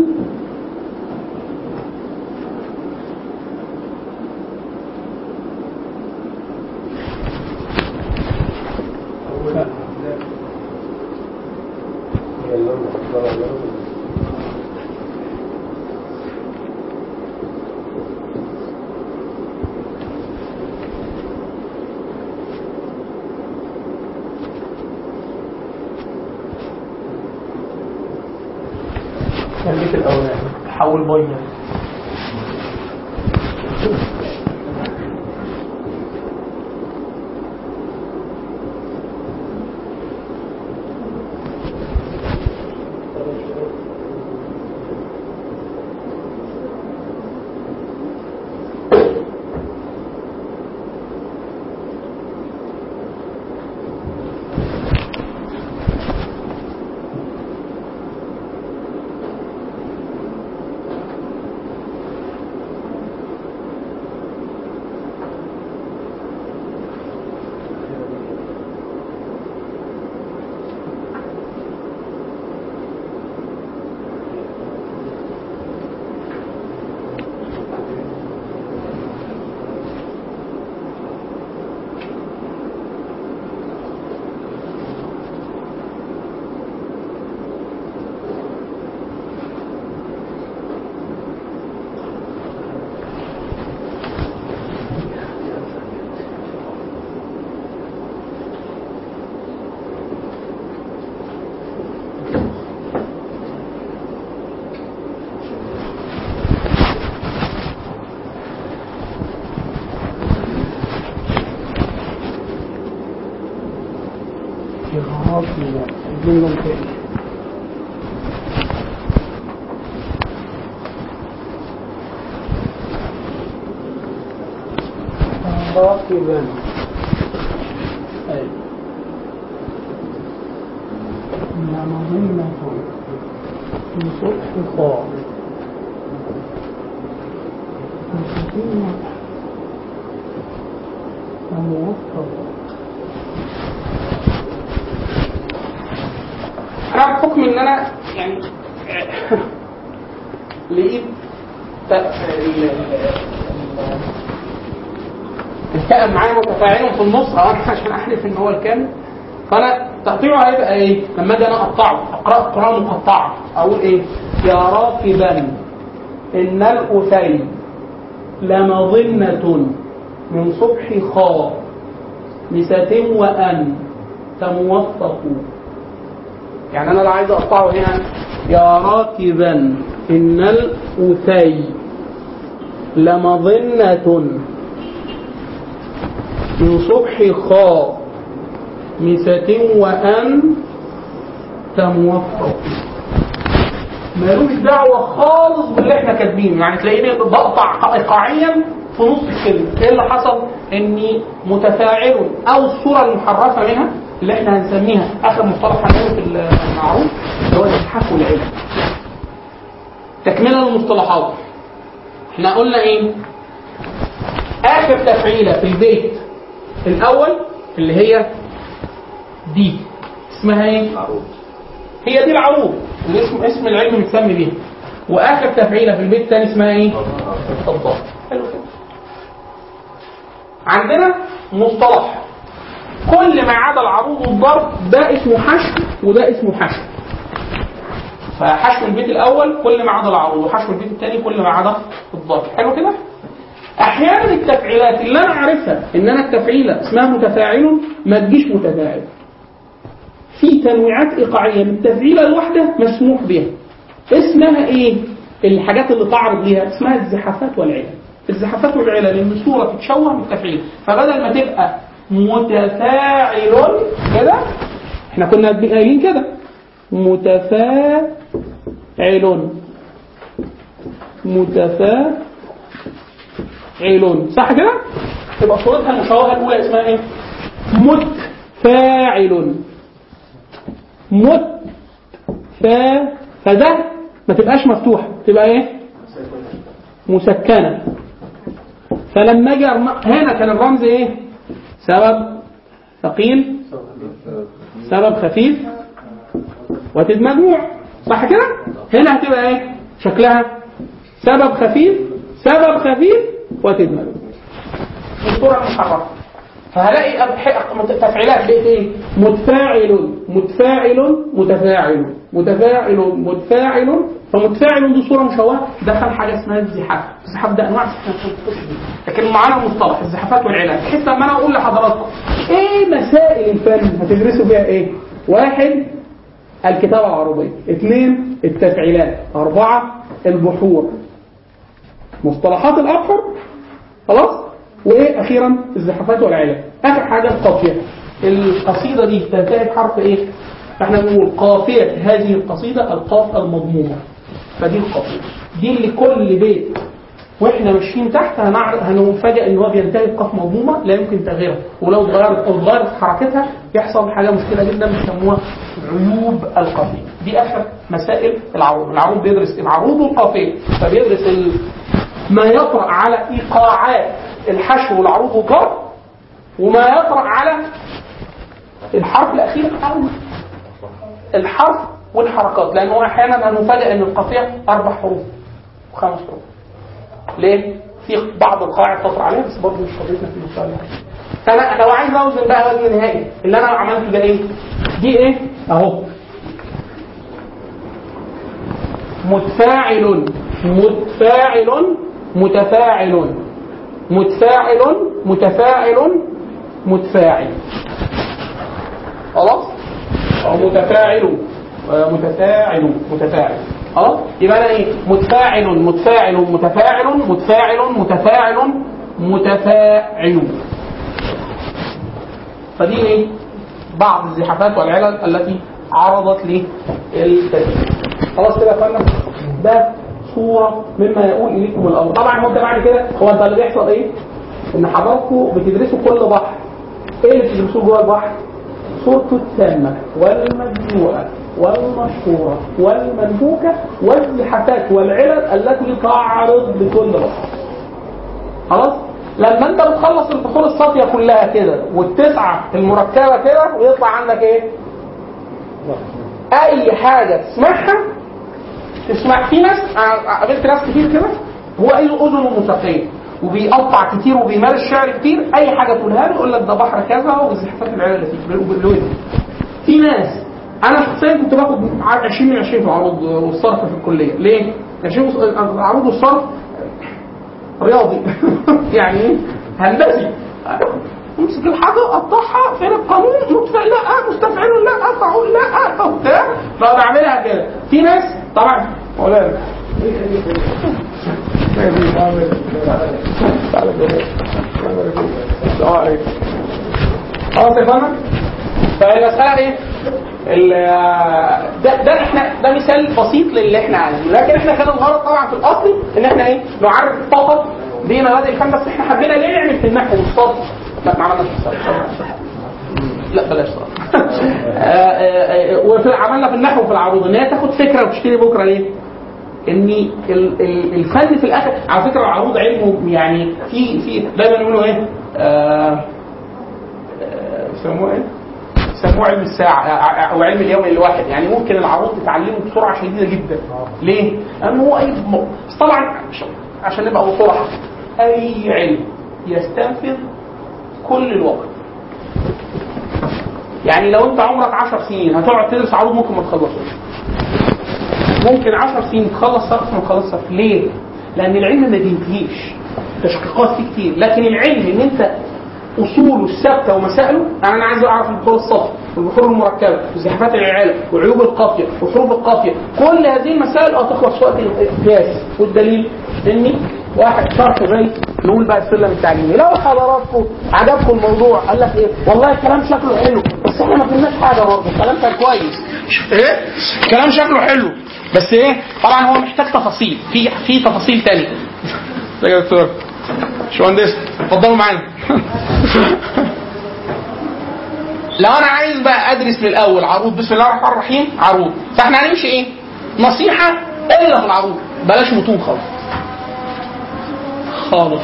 [SPEAKER 3] هي اللون المفضل اللون
[SPEAKER 2] البيت الأولاني حول بيض الجملة التالية راكبا أي مهمة من صبح خاء انا بحكم ان انا يعني لقيت ت- ال- ال- التقى معايا متفاعلهم في النص او انا عشان احلف ان هو الكامل فانا تقطيعه هيبقى ايه؟ لما اجي انا اقطعه اقرا قراءه مقطعه اقول ايه؟ يا راكبا ان الاثيل لمظنة من صبح خاء لسة وأن تموفق يعني أنا اللي عايز أقطعه هنا يا راكبا إن الأثي لمظنة من صبح خاء مسة وأن تموفق مالوش دعوة خالص باللي احنا كاتبينه يعني تلاقيني بقطع ايقاعيا في نص الكلمة ايه اللي حصل اني متفاعل او الصورة المحرفة منها اللي احنا هنسميها اخر مصطلح هنقوله في المعروف اللي هو الازحاف والعلم تكملة للمصطلحات احنا قلنا ايه اخر تفعيلة في البيت الاول اللي هي دي اسمها ايه هي دي العروض اللي اسم اسم العلم متسمي بيها واخر تفعيله في البيت الثاني اسمها ايه؟ الضبط حلو كده عندنا مصطلح كل ما عدا العروض والضرب ده اسمه حشو وده اسمه حشو فحشو البيت الاول كل ما عدا العروض وحشو البيت الثاني كل ما عدا الضرب حلو كده احيانا التفعيلات اللي انا عارفها ان انا التفعيله اسمها متفاعل ما تجيش متفاعل في تنويعات ايقاعيه من التفعيله الواحده مسموح بها اسمها ايه الحاجات اللي تعرض ليها اسمها الزحافات والعلل الزحافات والعلل ان الصوره تتشوه بالتفعيل فبدل ما تبقى متفاعل كده احنا كنا قايلين كده متفاعل متفاعل صح كده تبقى صورتها المشوهه الاولى اسمها ايه متفاعل مت ف فده ما تبقاش مفتوحه تبقى ايه مسكنه فلما اجي أرم- هنا كان الرمز ايه سبب ثقيل سبب خفيف وتد مجموع صح كده هنا هتبقى ايه شكلها سبب خفيف سبب خفيف وتد مجموع الصوره المحركه فهلاقي أبح- تفعيلات بقت ايه؟ متفاعل متفاعل متفاعل متفاعل متفاعل فمتفاعل دي صوره مشوهه دخل حاجه اسمها الزحاف، الزحاف ده انواع احنا مش هنخش فيه. لكن معانا مصطلح الزحافات والعلاج بحيث لما انا اقول لحضراتكم ايه مسائل الفن هتدرسوا فيها ايه؟ واحد الكتابه العربيه، اثنين التفعيلات، اربعه البحور مصطلحات الابحر خلاص وايه اخيرا الزحافات والعلاج اخر حاجه القافيه القصيده دي تنتهي بحرف ايه فاحنا بنقول قافيه هذه القصيده القاف المضمومه فدي القافيه دي اللي كل بيت واحنا ماشيين تحت هنعرف هنفاجئ ان هو بينتهي بقاف مضمومه لا يمكن تغييرها ولو اتغيرت او اتغيرت حركتها يحصل حاجه مشكله جدا بيسموها عيوب القافيه دي اخر مسائل العروض العروض بيدرس العروض والقافيه فبيدرس ال... ما يطرأ على ايقاعات الحشو والعروض والضرب وما يطرأ على الحرف الاخير او الحرف والحركات لانه احيانا هنفاجئ ان القافيه اربع حروف وخمس حروف ليه؟ في بعض القواعد تطرأ عليها بس برضه مش قضيتنا في المسألة فانا لو عايز اوزن بقى وزن نهائي اللي انا عملته ده ايه؟ دي ايه؟ اهو متفاعل متفاعل متفاعل متفاعل متفاعل متفاعل خلاص او متفاعل آه، متفاعل متفاعل خلاص يبقى انا ايه متفاعل متفاعل متفاعل متفاعل متفاعل متفاعل فدي ايه بعض الزحافات والعلل التي عرضت للتدريب خلاص كده يا فندم ده صورة مما يقول إليكم الأمر طبعا هو انت بعد كده هو انت اللي بيحصل ايه ان حضراتكم بتدرسوا كل بحر ايه اللي بتدرسوه جوه البحر صورته التامة والمجموعة والمشهورة والمنفوكة والزحافات والعلل التي تعرض لكل بحر خلاص لما انت بتخلص البحور الصافيه كلها كده والتسعه المركبه كده ويطلع عندك ايه؟ اي حاجه تسمعها تسمع في ناس أنا قابلت ناس كتير كده هو اي اذنه موسيقيه وبيقطع كتير وبيمارس شعر كتير اي حاجه تقولها له يقول لك ده بحر كذا وزحفات العيله اللي فيه بالوزن في ناس انا شخصيا كنت باخد 20 من 20 في العروض والصرف في الكليه ليه؟ 20 العروض والصرف رياضي يعني ايه؟ هندسي امسك الحاجه قطعها فين القانون متفعل لا مستفعل لا فعول لا وبتاع فبعملها كده في ناس طبعا مولانا خلاص يا فندم فالمسألة ايه؟ ال- ده ده احنا ده مثال بسيط للي احنا عايزينه لكن احنا كان الغرض طبعا في الاصل ان احنا ايه؟ نعرف فقط بمبادئ الفن بس احنا حبينا ليه نعمل في النحو والصرف؟ لا ما عملناش في الصرف لا بلاش صرف آه، آه، آه، وفي عملنا في النحو وفي العروض ان هي تاخد فكره وتشتري بكره ليه؟ ان ال- ال- الفن في الاخر على فكره العروض علم يعني في في دايما يقولوا ايه؟ آه، آه، يسموه ايه؟ يسموه علم الساعة أو علم اليوم الواحد يعني ممكن العروض تتعلمه بسرعة شديدة جدا ليه؟ لأنه هو أي م- بس طبعا عشان- عشان نبقى صراحة أي علم يستنفذ كل الوقت يعني لو أنت عمرك 10 سنين هتقعد تدرس عروض ممكن ما تخلصوش ممكن 10 سنين تخلص صرف ما تخلص صرف ليه؟ لأن العلم ما بينتهيش تشقيقات فيه كتير لكن العلم ان انت اصوله الثابته ومسائله يعني انا عايز اعرف البحور الصفر والبحور المركبه وزحفات العيال وعيوب القافيه وحروف القافيه كل هذه المسائل هتخلص في وقت قياسي والدليل اني واحد شرح زي نقول بقى السلم التعليمي لو حضراتكم عجبكم الموضوع قال لك ايه والله الكلام شكله حلو بس احنا ما فهمناش حاجه برضه الكلام كان كويس ايه الكلام شكله حلو بس ايه طبعا هو محتاج تفاصيل في في تفاصيل تانية يا دكتور باشمهندس اتفضلوا معانا لو انا عايز بقى ادرس من الاول عروض بسم الله الرحمن الرحيم عروض فاحنا هنمشي ايه نصيحه الا في العروض بلاش متون خالص خالص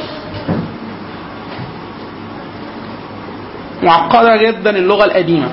[SPEAKER 2] معقده جدا اللغه القديمه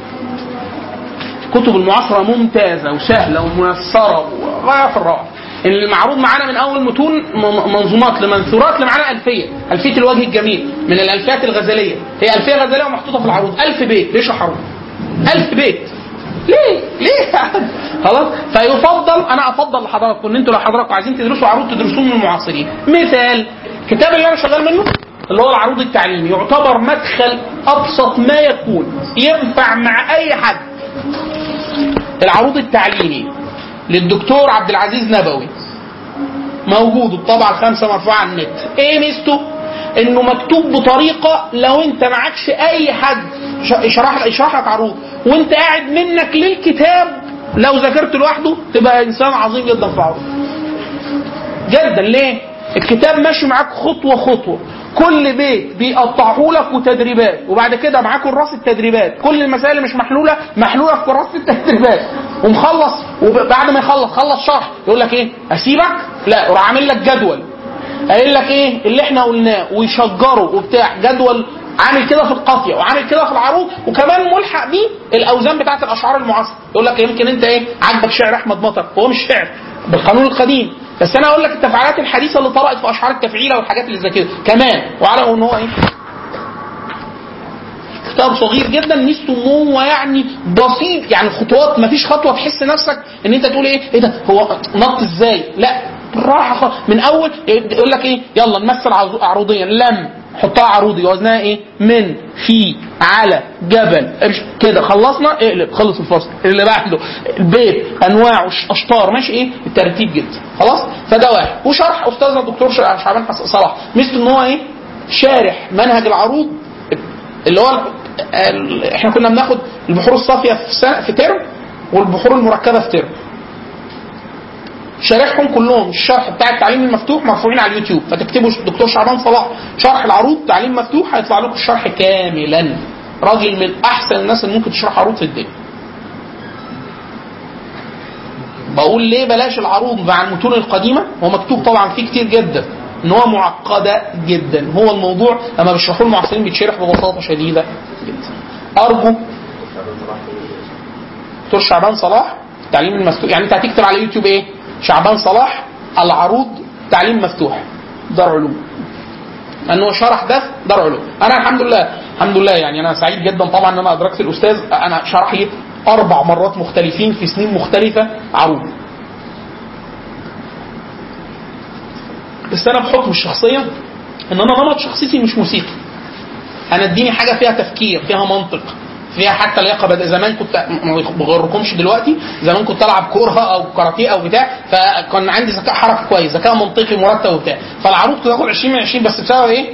[SPEAKER 2] كتب المعاصره ممتازه وسهله وميسره وغايه في الروعه المعروض معانا من اول متون م- منظومات لمنثورات لمعانا الفيه الفيه الوجه الجميل من الالفيات الغزليه هي الفيه غزليه ومحطوطه في العروض ألف بيت بيشرح عروض ألف بيت ليه؟ ليه؟ خلاص؟ فيفضل انا افضل لحضراتكم ان انتوا لو حضراتكم عايزين تدرسوا عروض تدرسوه من المعاصرين. مثال الكتاب اللي انا شغال منه اللي هو العروض التعليمي يعتبر مدخل ابسط ما يكون ينفع مع اي حد. العروض التعليمي للدكتور عبد العزيز نبوي موجود الطبعه الخامسه مرفوعه على النت. ايه ميزته؟ انه مكتوب بطريقه لو انت معكش اي حد ش- يشرح يشرح لك عروض وانت قاعد منك للكتاب لو ذاكرت لوحده تبقى انسان عظيم جدا في العروض. جدا ليه؟ الكتاب ماشي معاك خطوه خطوه كل بيت بيقطعه لك وتدريبات وبعد كده معاك كراس التدريبات كل المسائل اللي مش محلوله محلوله في كراس التدريبات ومخلص وبعد ما يخلص خلص شرح يقول لك ايه اسيبك لا يروح عامل لك جدول قايل لك ايه اللي احنا قلناه ويشجره وبتاع جدول عامل كده في القافيه وعامل كده في العروض وكمان ملحق بيه الاوزان بتاعت الاشعار المعاصره يقول لك يمكن انت ايه عاجبك شعر احمد مطر هو مش شعر بالقانون القديم بس انا اقول لك التفعيلات الحديثه اللي طرأت في اشعار التفعيله والحاجات اللي زي كده كمان وعلى ان هو ايه كتاب صغير جدا ميزته ان هو يعني بسيط يعني الخطوات ما فيش خطوه تحس نفسك ان انت تقول ايه ايه ده هو نط ازاي لا بالراحه خالص. من اول يقول لك ايه يلا نمثل عز- عروضيا لم حطها عروضي وزنها ايه من في على جبل امشي كده خلصنا اقلب خلص الفصل اللي بعده البيت انواع اشطار ماشي ايه الترتيب جدا خلاص فده واحد وشرح استاذنا الدكتور شعبان حس- صلاح ميزته ان هو ايه شارح منهج العروض اللي هو ال- احنا كنا بناخد البحور الصافيه في سنه في ترم والبحور المركبه في ترم شارحهم كلهم الشرح بتاع التعليم المفتوح مرفوعين على اليوتيوب فتكتبوا دكتور شعبان صلاح شرح العروض تعليم مفتوح هيطلع لكم الشرح كاملا راجل من احسن الناس اللي ممكن تشرح عروض في الدنيا بقول ليه بلاش العروض مع المتون القديمه هو مكتوب طبعا فيه كتير جدا ان هو معقده جدا هو الموضوع لما بيشرحوه المعاصرين بيتشرح ببساطه شديده جدا ارجو دكتور شعبان صلاح تعليم المفتوح يعني انت هتكتب على يوتيوب ايه شعبان صلاح العروض تعليم مفتوح دار علوم لانه شرح ده في دار علوم انا الحمد لله الحمد لله يعني انا سعيد جدا طبعا ان انا ادركت الاستاذ انا شرح لي اربع مرات مختلفين في سنين مختلفه عروض بس انا بحكم الشخصيه ان انا نمط شخصيتي مش موسيقي انا اديني حاجه فيها تفكير فيها منطق فيها حتى لياقه بدأ زمان كنت ما بغركمش دلوقتي زمان كنت العب كوره او كاراتيه او بتاع فكان عندي ذكاء حركي كويس ذكاء منطقي مرتب وبتاع فالعروض كنت اخد 20 من 20 بس بسبب ايه؟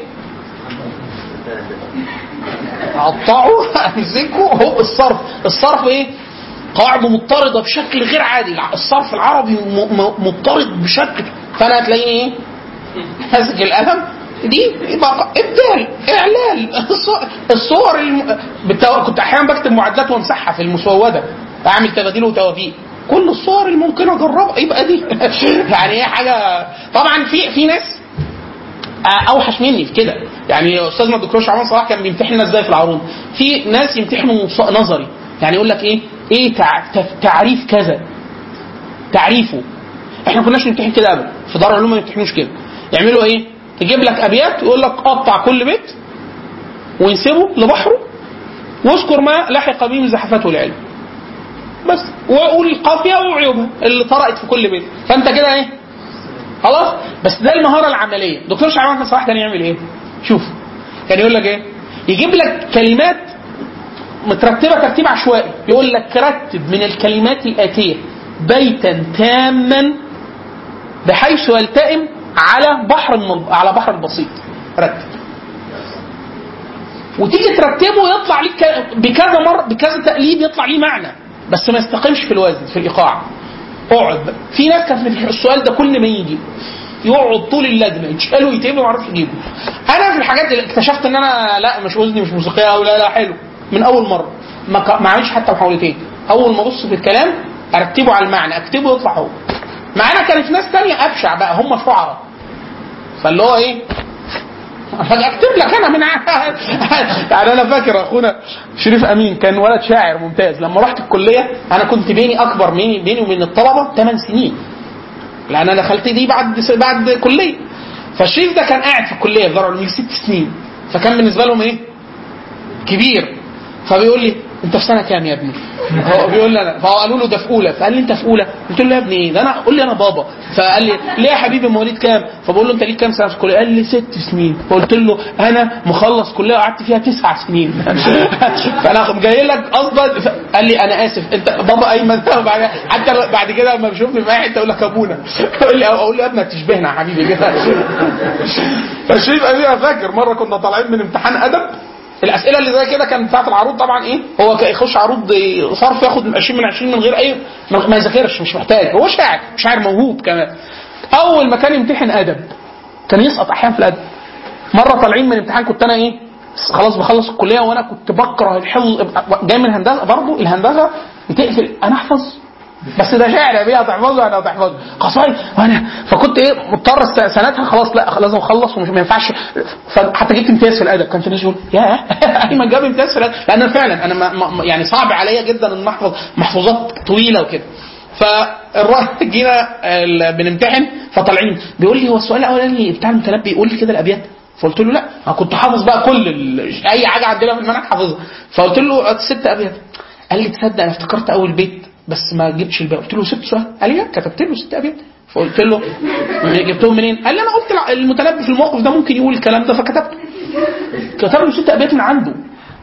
[SPEAKER 2] اقطعه امسكه هو الصرف الصرف ايه؟ قواعده مضطرده بشكل غير عادي الصرف العربي م- م- مضطرد بشكل فانا هتلاقيني ايه؟ ماسك القلم دي يبقى ابدال اعلال الصور- الصور الم... بالتو... كنت احيانا بكتب معادلات وامسحها في المسوده اعمل تباديل وتوافيق كل الصور اللي ممكن اجربها يبقى دي يعني هي حاجه طبعا في في ناس آه، اوحش مني في كده يعني استاذنا الدكتور شعبان صلاح كان بيمتحننا ازاي في العروض في ناس يمتحنوا ص- نظري يعني يقول لك ايه ايه تع... تف- تعريف كذا تعريفه احنا ما كناش نمتحن كده ابدا في دار العلوم ما يمتحنوش كده يعملوا ايه يجيب لك ابيات يقول لك قطع كل بيت وينسبه لبحره واذكر ما لحق به من زحفته العلم بس وقول القافيه وعيوبها اللي طرأت في كل بيت فانت كده ايه خلاص بس ده المهاره العمليه دكتور شعبان بن صلاح كان يعمل ايه شوف كان يقول لك ايه يجيب لك كلمات مترتبه ترتيب عشوائي يقول لك رتب من الكلمات الاتيه بيتا تاما بحيث يلتئم على بحر الم- على بحر البسيط رتب وتيجي ترتبه يطلع ليك ك- بكذا مره بكذا تقليد يطلع ليه معنى بس ما يستقيمش في الوزن في الايقاع اقعد بقى. في ناس كان في السؤال ده كل ما يجي يقعد طول اللجنه يتشال ويتقبل ما يعرفش يجيبه انا في الحاجات اللي اكتشفت ان انا لا مش وزني مش موسيقيه او لا لا حلو من اول مره ما ك- ما عملش حتى محاولتين اول ما ابص في الكلام ارتبه على المعنى اكتبه يطلع هو معانا كانت ناس تانية ابشع بقى هم شعراء فاللي هو ايه فجأة اكتب لك انا من ع- يعني انا فاكر اخونا شريف امين كان ولد شاعر ممتاز لما رحت الكليه انا كنت بيني اكبر بيني بيني وبين الطلبه 8 سنين لان انا دخلت دي بعد بعد كليه فالشريف ده كان قاعد في الكليه في دار العلوم ست سنين فكان بالنسبه لهم ايه كبير فبيقول لي انت في سنه كام يا ابني؟ هو بيقول لي انا فقالوا له ده في اولى فقال لي انت في اولى؟ قلت له يا ابني ايه؟ ده انا قول لي انا بابا فقال لي ليه يا حبيبي مواليد كام؟ فبقول له انت ليك كام سنه في الكليه؟ قال لي ست سنين فقلت له انا مخلص كليه وقعدت فيها تسع سنين فانا جاي لك قصدا ف- قال لي انا اسف انت بابا ايمن وبعد- حتى بعد كده لما بيشوفني في اي حته يقول لك ابونا يقول لي اقول له يا ابني تشبهنا يا حبيبي كده فالشريف امين انا فاكر مره كنا طالعين من امتحان ادب الاسئله اللي زي كده كانت بتاعت العروض طبعا ايه هو كان يخش عروض صرف ياخد 20 من 20 من غير اي ما ما يذاكرش مش محتاج هو شاعر شاعر موهوب كمان اول ما كان يمتحن ادب كان يسقط احيانا في الادب مره طالعين من امتحان كنت انا ايه خلاص بخلص الكليه وانا كنت بكره الحفظ جاي من هندسه برضه الهندسه بتقفل انا احفظ بس ده شعر يا بيه هتحفظه انا هتحفظه قصايد وانا فكنت ايه مضطر است- سنتها خلاص لا لازم اخلص ومش ما ينفعش فحتى جبت امتياز في الادب كان في ناس يقول يا ايمن جاب امتياز في الادب لان أنا فعلا انا ما ما يعني صعب عليا جدا ان احفظ محفوظات طويله وكده فالراجل جينا ال- بنمتحن فطالعين بيقول لي هو السؤال الاولاني بتاع المتنبي يقول لي كده الابيات فقلت له لا انا كنت حافظ بقى كل ال... اي حاجه عندنا في المنهج حافظها فقلت له ست ابيات قال لي تصدق انا افتكرت اول بيت بس ما جبتش الباقي قلت له ست سؤال قال لي لا كتبت له ست ابيات فقلت له جبتهم منين؟ قال لي انا قلت الع- المتنبي في الموقف ده ممكن يقول الكلام ده فكتبته كتب له ست ابيات من عنده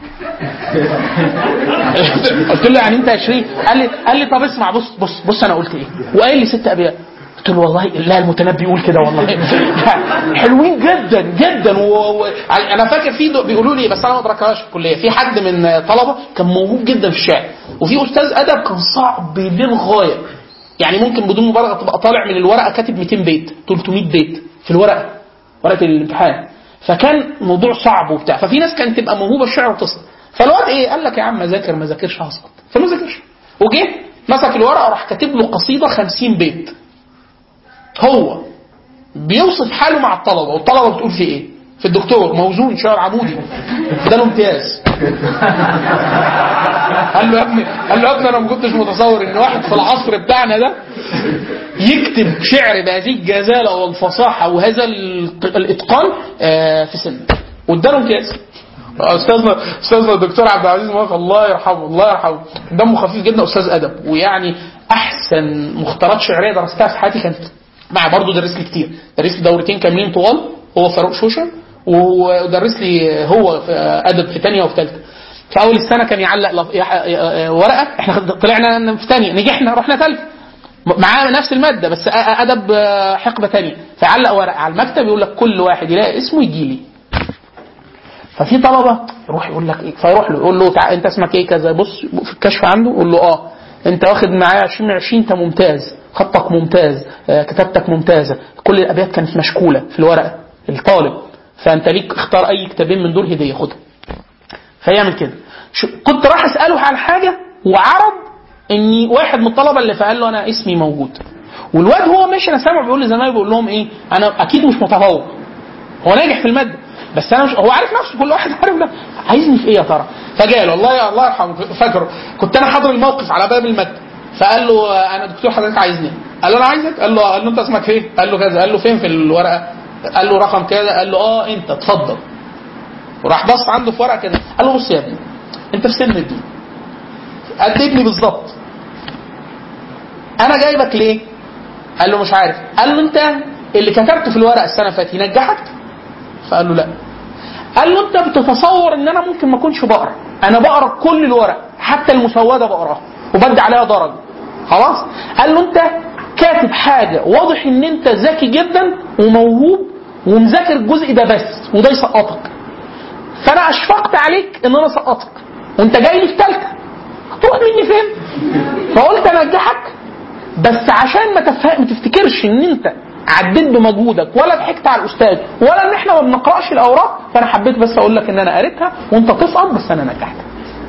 [SPEAKER 2] قلت له يعني انت 20 قال لي قال لي طب اسمع بص بص بص انا قلت ايه وقال لي ست ابيات قلت له والله لا المتنبي يقول كده والله حلوين جدا جدا و... و... انا فاكر في دو- بيقولوا لي بس انا ما ادركهاش في الكليه في حد من طلبه كان موهوب جدا في الشعر وفي استاذ ادب كان صعب للغايه يعني ممكن بدون مبالغه تبقى طالع من الورقه كاتب 200 بيت 300 بيت في الورقه ورقه الامتحان فكان موضوع صعب وبتاع ففي ناس كانت تبقى موهوبه الشعر وتسقط فالواد ايه قال لك يا عم ذاكر ما ذاكرش هسقط فما ذاكرش وجه مسك الورقه وراح كاتب له قصيده 50 بيت هو بيوصف حاله مع الطلبه والطلبه بتقول في ايه في الدكتور موزون شعر عمودي ده له امتياز قال له يا ابني قال له يا ابني انا ما كنتش متصور ان واحد في العصر بتاعنا ده يكتب شعر بهذه الجزاله والفصاحه وهذا الت- الاتقان آه، في سن واداله امتياز استاذنا استاذنا الدكتور عبد العزيز مواقع الله يرحمه الله يرحمه دمه خفيف جدا استاذ ادب ويعني احسن مختارات شعريه درستها في حياتي كانت مع برضه درس لي كتير درس لي دورتين كاملين طوال هو فاروق شوشه ودرس لي هو في ادب في ثانيه وفي ثالثه في اول السنه كان يعلق لف- يح- ورقه احنا طلعنا في ثانيه نجحنا رحنا ثالثه معاه نفس الماده بس أ- ادب حقبه ثانيه فيعلق ورقه على المكتب يقول لك كل واحد يلاقي اسمه يجي لي ففي طلبه يروح يقول لك ايه فيروح له يقول له تع... انت اسمك ايه كذا بص في الكشف عنده يقول له اه انت واخد معايا 20 20 انت ممتاز خطك ممتاز آه، كتابتك ممتازه كل الابيات كانت مشكوله في الورقه الطالب فانت ليك اختار اي كتابين من دول هديه خدها فيعمل كده شو- كنت راح اساله على حاجه وعرض اني واحد من الطلبه اللي فقال له انا اسمي موجود والواد هو ماشي انا سامع بيقول لزمايله بيقول لهم ايه انا اكيد مش متفوق هو ناجح في الماده بس انا مش هو عارف نفسه كل واحد عارف ده عايزني في ايه يا ترى فجاء له الله الله يرحمه فاكره كنت انا حاضر الموقف على باب المكتب فقال له آه، انا دكتور حضرتك عايزني قال له انا عايزك قال له قال له انت اسمك ايه قال له كذا قال له فين في الورقه قال له رقم كذا قال له اه انت اتفضل وراح بص عنده في ورقه كده قال له بص يا ابني انت في سن ابني قد ابني بالظبط انا جايبك ليه قال له مش عارف قال له انت اللي كتبته في الورقه السنه اللي فاتت ينجحك فقال له لا قال له انت بتتصور ان انا ممكن ما اكونش بقرا انا بقرا كل الورق حتى المسوده بقراها وبدي عليها درجه خلاص قال له انت كاتب حاجه واضح ان انت ذكي جدا وموهوب ومذاكر الجزء ده بس وده يسقطك فانا اشفقت عليك ان انا اسقطك وانت جاي لي في ثالثه هتروح مني فين فقلت انجحك بس عشان ما تفهم ما تفتكرش ان انت عديت بمجهودك ولا ضحكت على الاستاذ ولا ان احنا ما بنقراش الاوراق فانا حبيت بس اقول لك ان انا قريتها وانت تسقط بس انا نجحت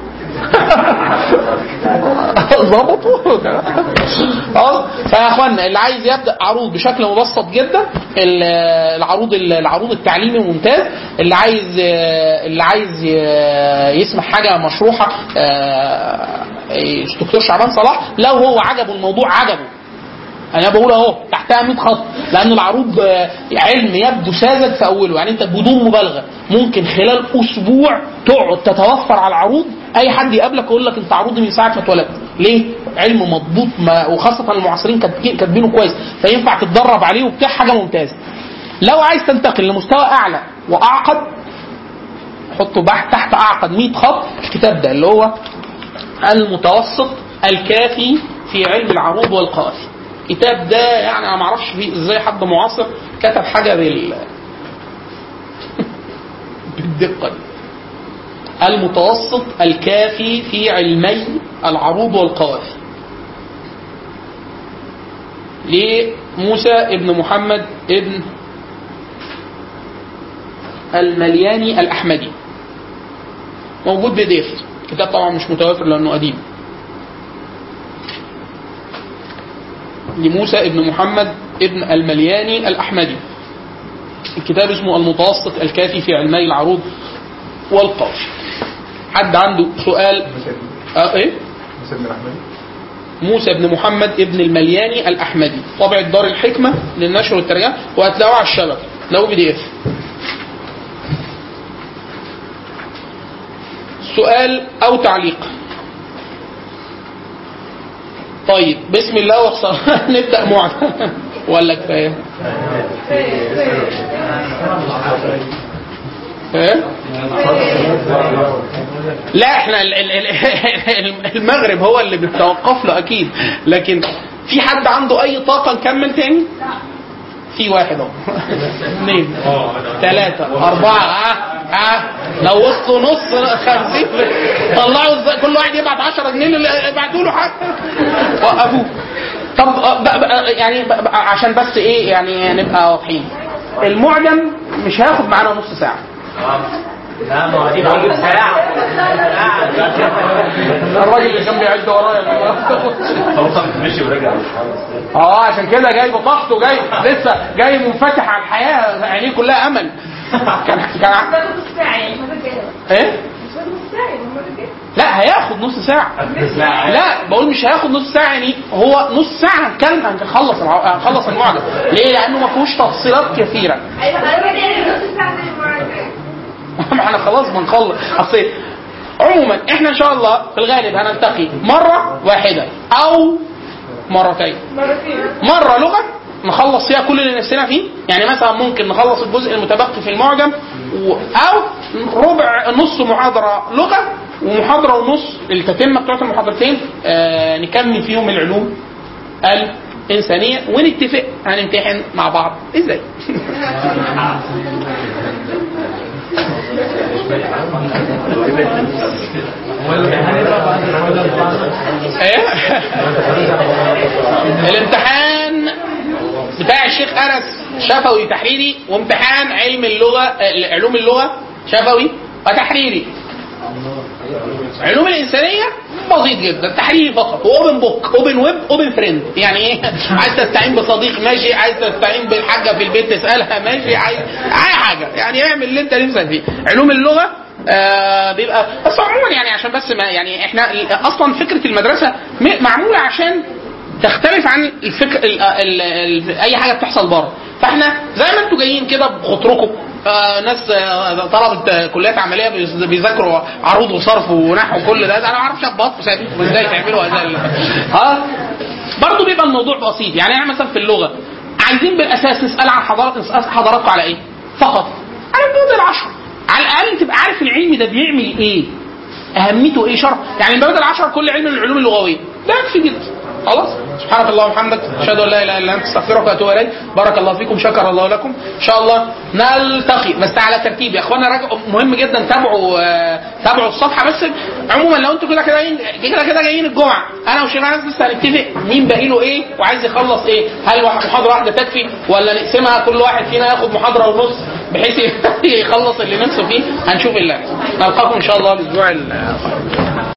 [SPEAKER 2] ظبطوا اه فيا اخوانا اللي عايز يبدا عروض بشكل مبسط جدا ال- العروض العروض التعليمي ممتاز اللي عايز اللي عايز يسمع حاجه مشروحه آه، دكتور شعبان صلاح لو هو عجبه الموضوع عجبه انا بقول اهو تحتها 100 خط لان العروض آه، علم يبدو ساذج في اوله يعني انت بدون مبالغه ممكن خلال اسبوع تقعد تتوفر على العروض اي حد يقابلك يقول لك انت عروضي من ساعه ما اتولدت ليه علم مضبوط ما وخاصه المعاصرين كاتبين- كاتبينه كويس فينفع تتدرب عليه وبتاع حاجه ممتازه لو عايز تنتقل لمستوى اعلى واعقد حطه بح- تحت اعقد 100 خط الكتاب ده اللي هو المتوسط الكافي في علم العروض والقافي الكتاب ده يعني انا ما اعرفش فيه ازاي حد معاصر كتب حاجه بال بالدقه دي المتوسط الكافي في علمي العروض والقوافي لموسى ابن محمد ابن الملياني الأحمدي موجود بي دي اف كتاب طبعا مش متوفر لأنه قديم لموسى ابن محمد ابن الملياني الأحمدي الكتاب اسمه المتوسط الكافي في علمي العروض والقوافي حد عنده سؤال آه ايه
[SPEAKER 4] مسلم الأحمدي
[SPEAKER 2] موسى بن محمد ابن الملياني الأحمدي طبعة دار الحكمة للنشر والترجمة وهتلاقوه على الشبكة لو بي دي اف سؤال أو تعليق طيب بسم الله والصلاة نبدأ معنا ولا كفاية؟ ايه؟ لا احنا ال- ال- ال- المغرب هو اللي بيتوقف له اكيد لكن في حد عنده اي طاقه نكمل تاني؟ في واحد اهو اثنين ثلاثة أربعة اه اه لو وصلوا نص خمسين طلعوا ازاي كل واحد يبعت 10 جنيه اللي يبعتوا له حاجة وقفوه طب آه، بقى بقى يعني بقى بقى عشان بس ايه يعني نبقى واضحين المعجم مش هياخد معانا نص ساعة
[SPEAKER 3] لا ما هو دي بقول ساعة
[SPEAKER 2] الراجل اللي كان بيعد ورايا
[SPEAKER 3] هو مشي ورجع
[SPEAKER 2] اه عشان كده جاي بطاقته جاي لسه جاي منفتح على الحياه عينيه كلها امل كان كان ع-
[SPEAKER 4] ده نص ساعة يعني المرة الجاية
[SPEAKER 2] ايه
[SPEAKER 4] مش ده نص ساعة يعني المرة الجاية
[SPEAKER 2] لا هياخد نص ساعة لا بقول مش هياخد نص ساعة يعني هو نص ساعة هنتكلم هنخلص الع- هنخلص المعجم ليه؟ لأنه ما فيهوش تفصيلات كثيرة
[SPEAKER 4] أيوة أنا يعني نص ساعة زي المرة الجاية
[SPEAKER 2] ما احنا خلاص بنخلص اصل عموما احنا ان شاء الله في الغالب هنلتقي مرة واحدة أو مرتين
[SPEAKER 4] مرتين
[SPEAKER 2] مرة لغة نخلص فيها كل اللي نفسنا فيه يعني مثلا ممكن نخلص الجزء المتبقي في المعجم و... او ربع نص محاضرة لغة ومحاضرة ونص التتمة بتوعت المحاضرتين آه نكمل فيهم العلوم الإنسانية ونتفق هنمتحن مع بعض ازاي ايه الامتحان بتاع الشيخ انس شفوي تحريري وامتحان علم اللغه آه، علوم اللغه شفوي وتحريري علوم الانسانيه بسيط جدا تحريري فقط واوبن بوك اوبن ويب اوبن فريند يعني ايه عايز تستعين بصديق ماشي عايز تستعين بالحاجه في البيت تسالها ماشي عايز اي حاجه يعني اعمل اللي انت نفسك فيه علوم اللغه آه بيبقى بس عموما يعني عشان بس ما يعني احنا ال- اصلا فكره المدرسه م- معموله عشان تختلف عن الفكر ال ال ال اي حاجه بتحصل بره فاحنا زي ما انتوا جايين كده بخطركم آه ناس آه طلبه آه، كليات عمليه بيز- بيذاكروا عروض وصرف ونحو وكل ده, ده انا ما اعرفش ابطوا سايبينكم ازاي تعملوا هذا ال- ها برضه بيبقى الموضوع بسيط يعني انا مثلا في اللغه عايزين بالاساس نسال عن حضارات نسال حضاراتكم على ايه؟ فقط على المبادئ العشر على الاقل تبقى عارف العلم ده بيعمل ايه اهميته ايه شرح يعني المبادئ العشر كل علم من العلوم اللغويه ده يكفي جدا خلاص سبحانك اللهم وبحمدك اشهد ان لا اله الا انت استغفرك واتوب اليك بارك الله فيكم شكر الله لكم ان شاء الله نلتقي بس على ترتيب يا اخوانا راجعوا مهم جدا تابعوا آه، تابعوا الصفحه بس عموما لو انتوا كده كده جايين كده كده جايين الجمعه انا وشيخ انس لسه هنتفق مين باقي له ايه وعايز يخلص ايه هل واحد- محاضره واحده تكفي ولا نقسمها كل واحد فينا ياخد محاضره ونص بحيث يخلص اللي نفسه فيه هنشوف الله نلقاكم ان شاء الله الاسبوع ال-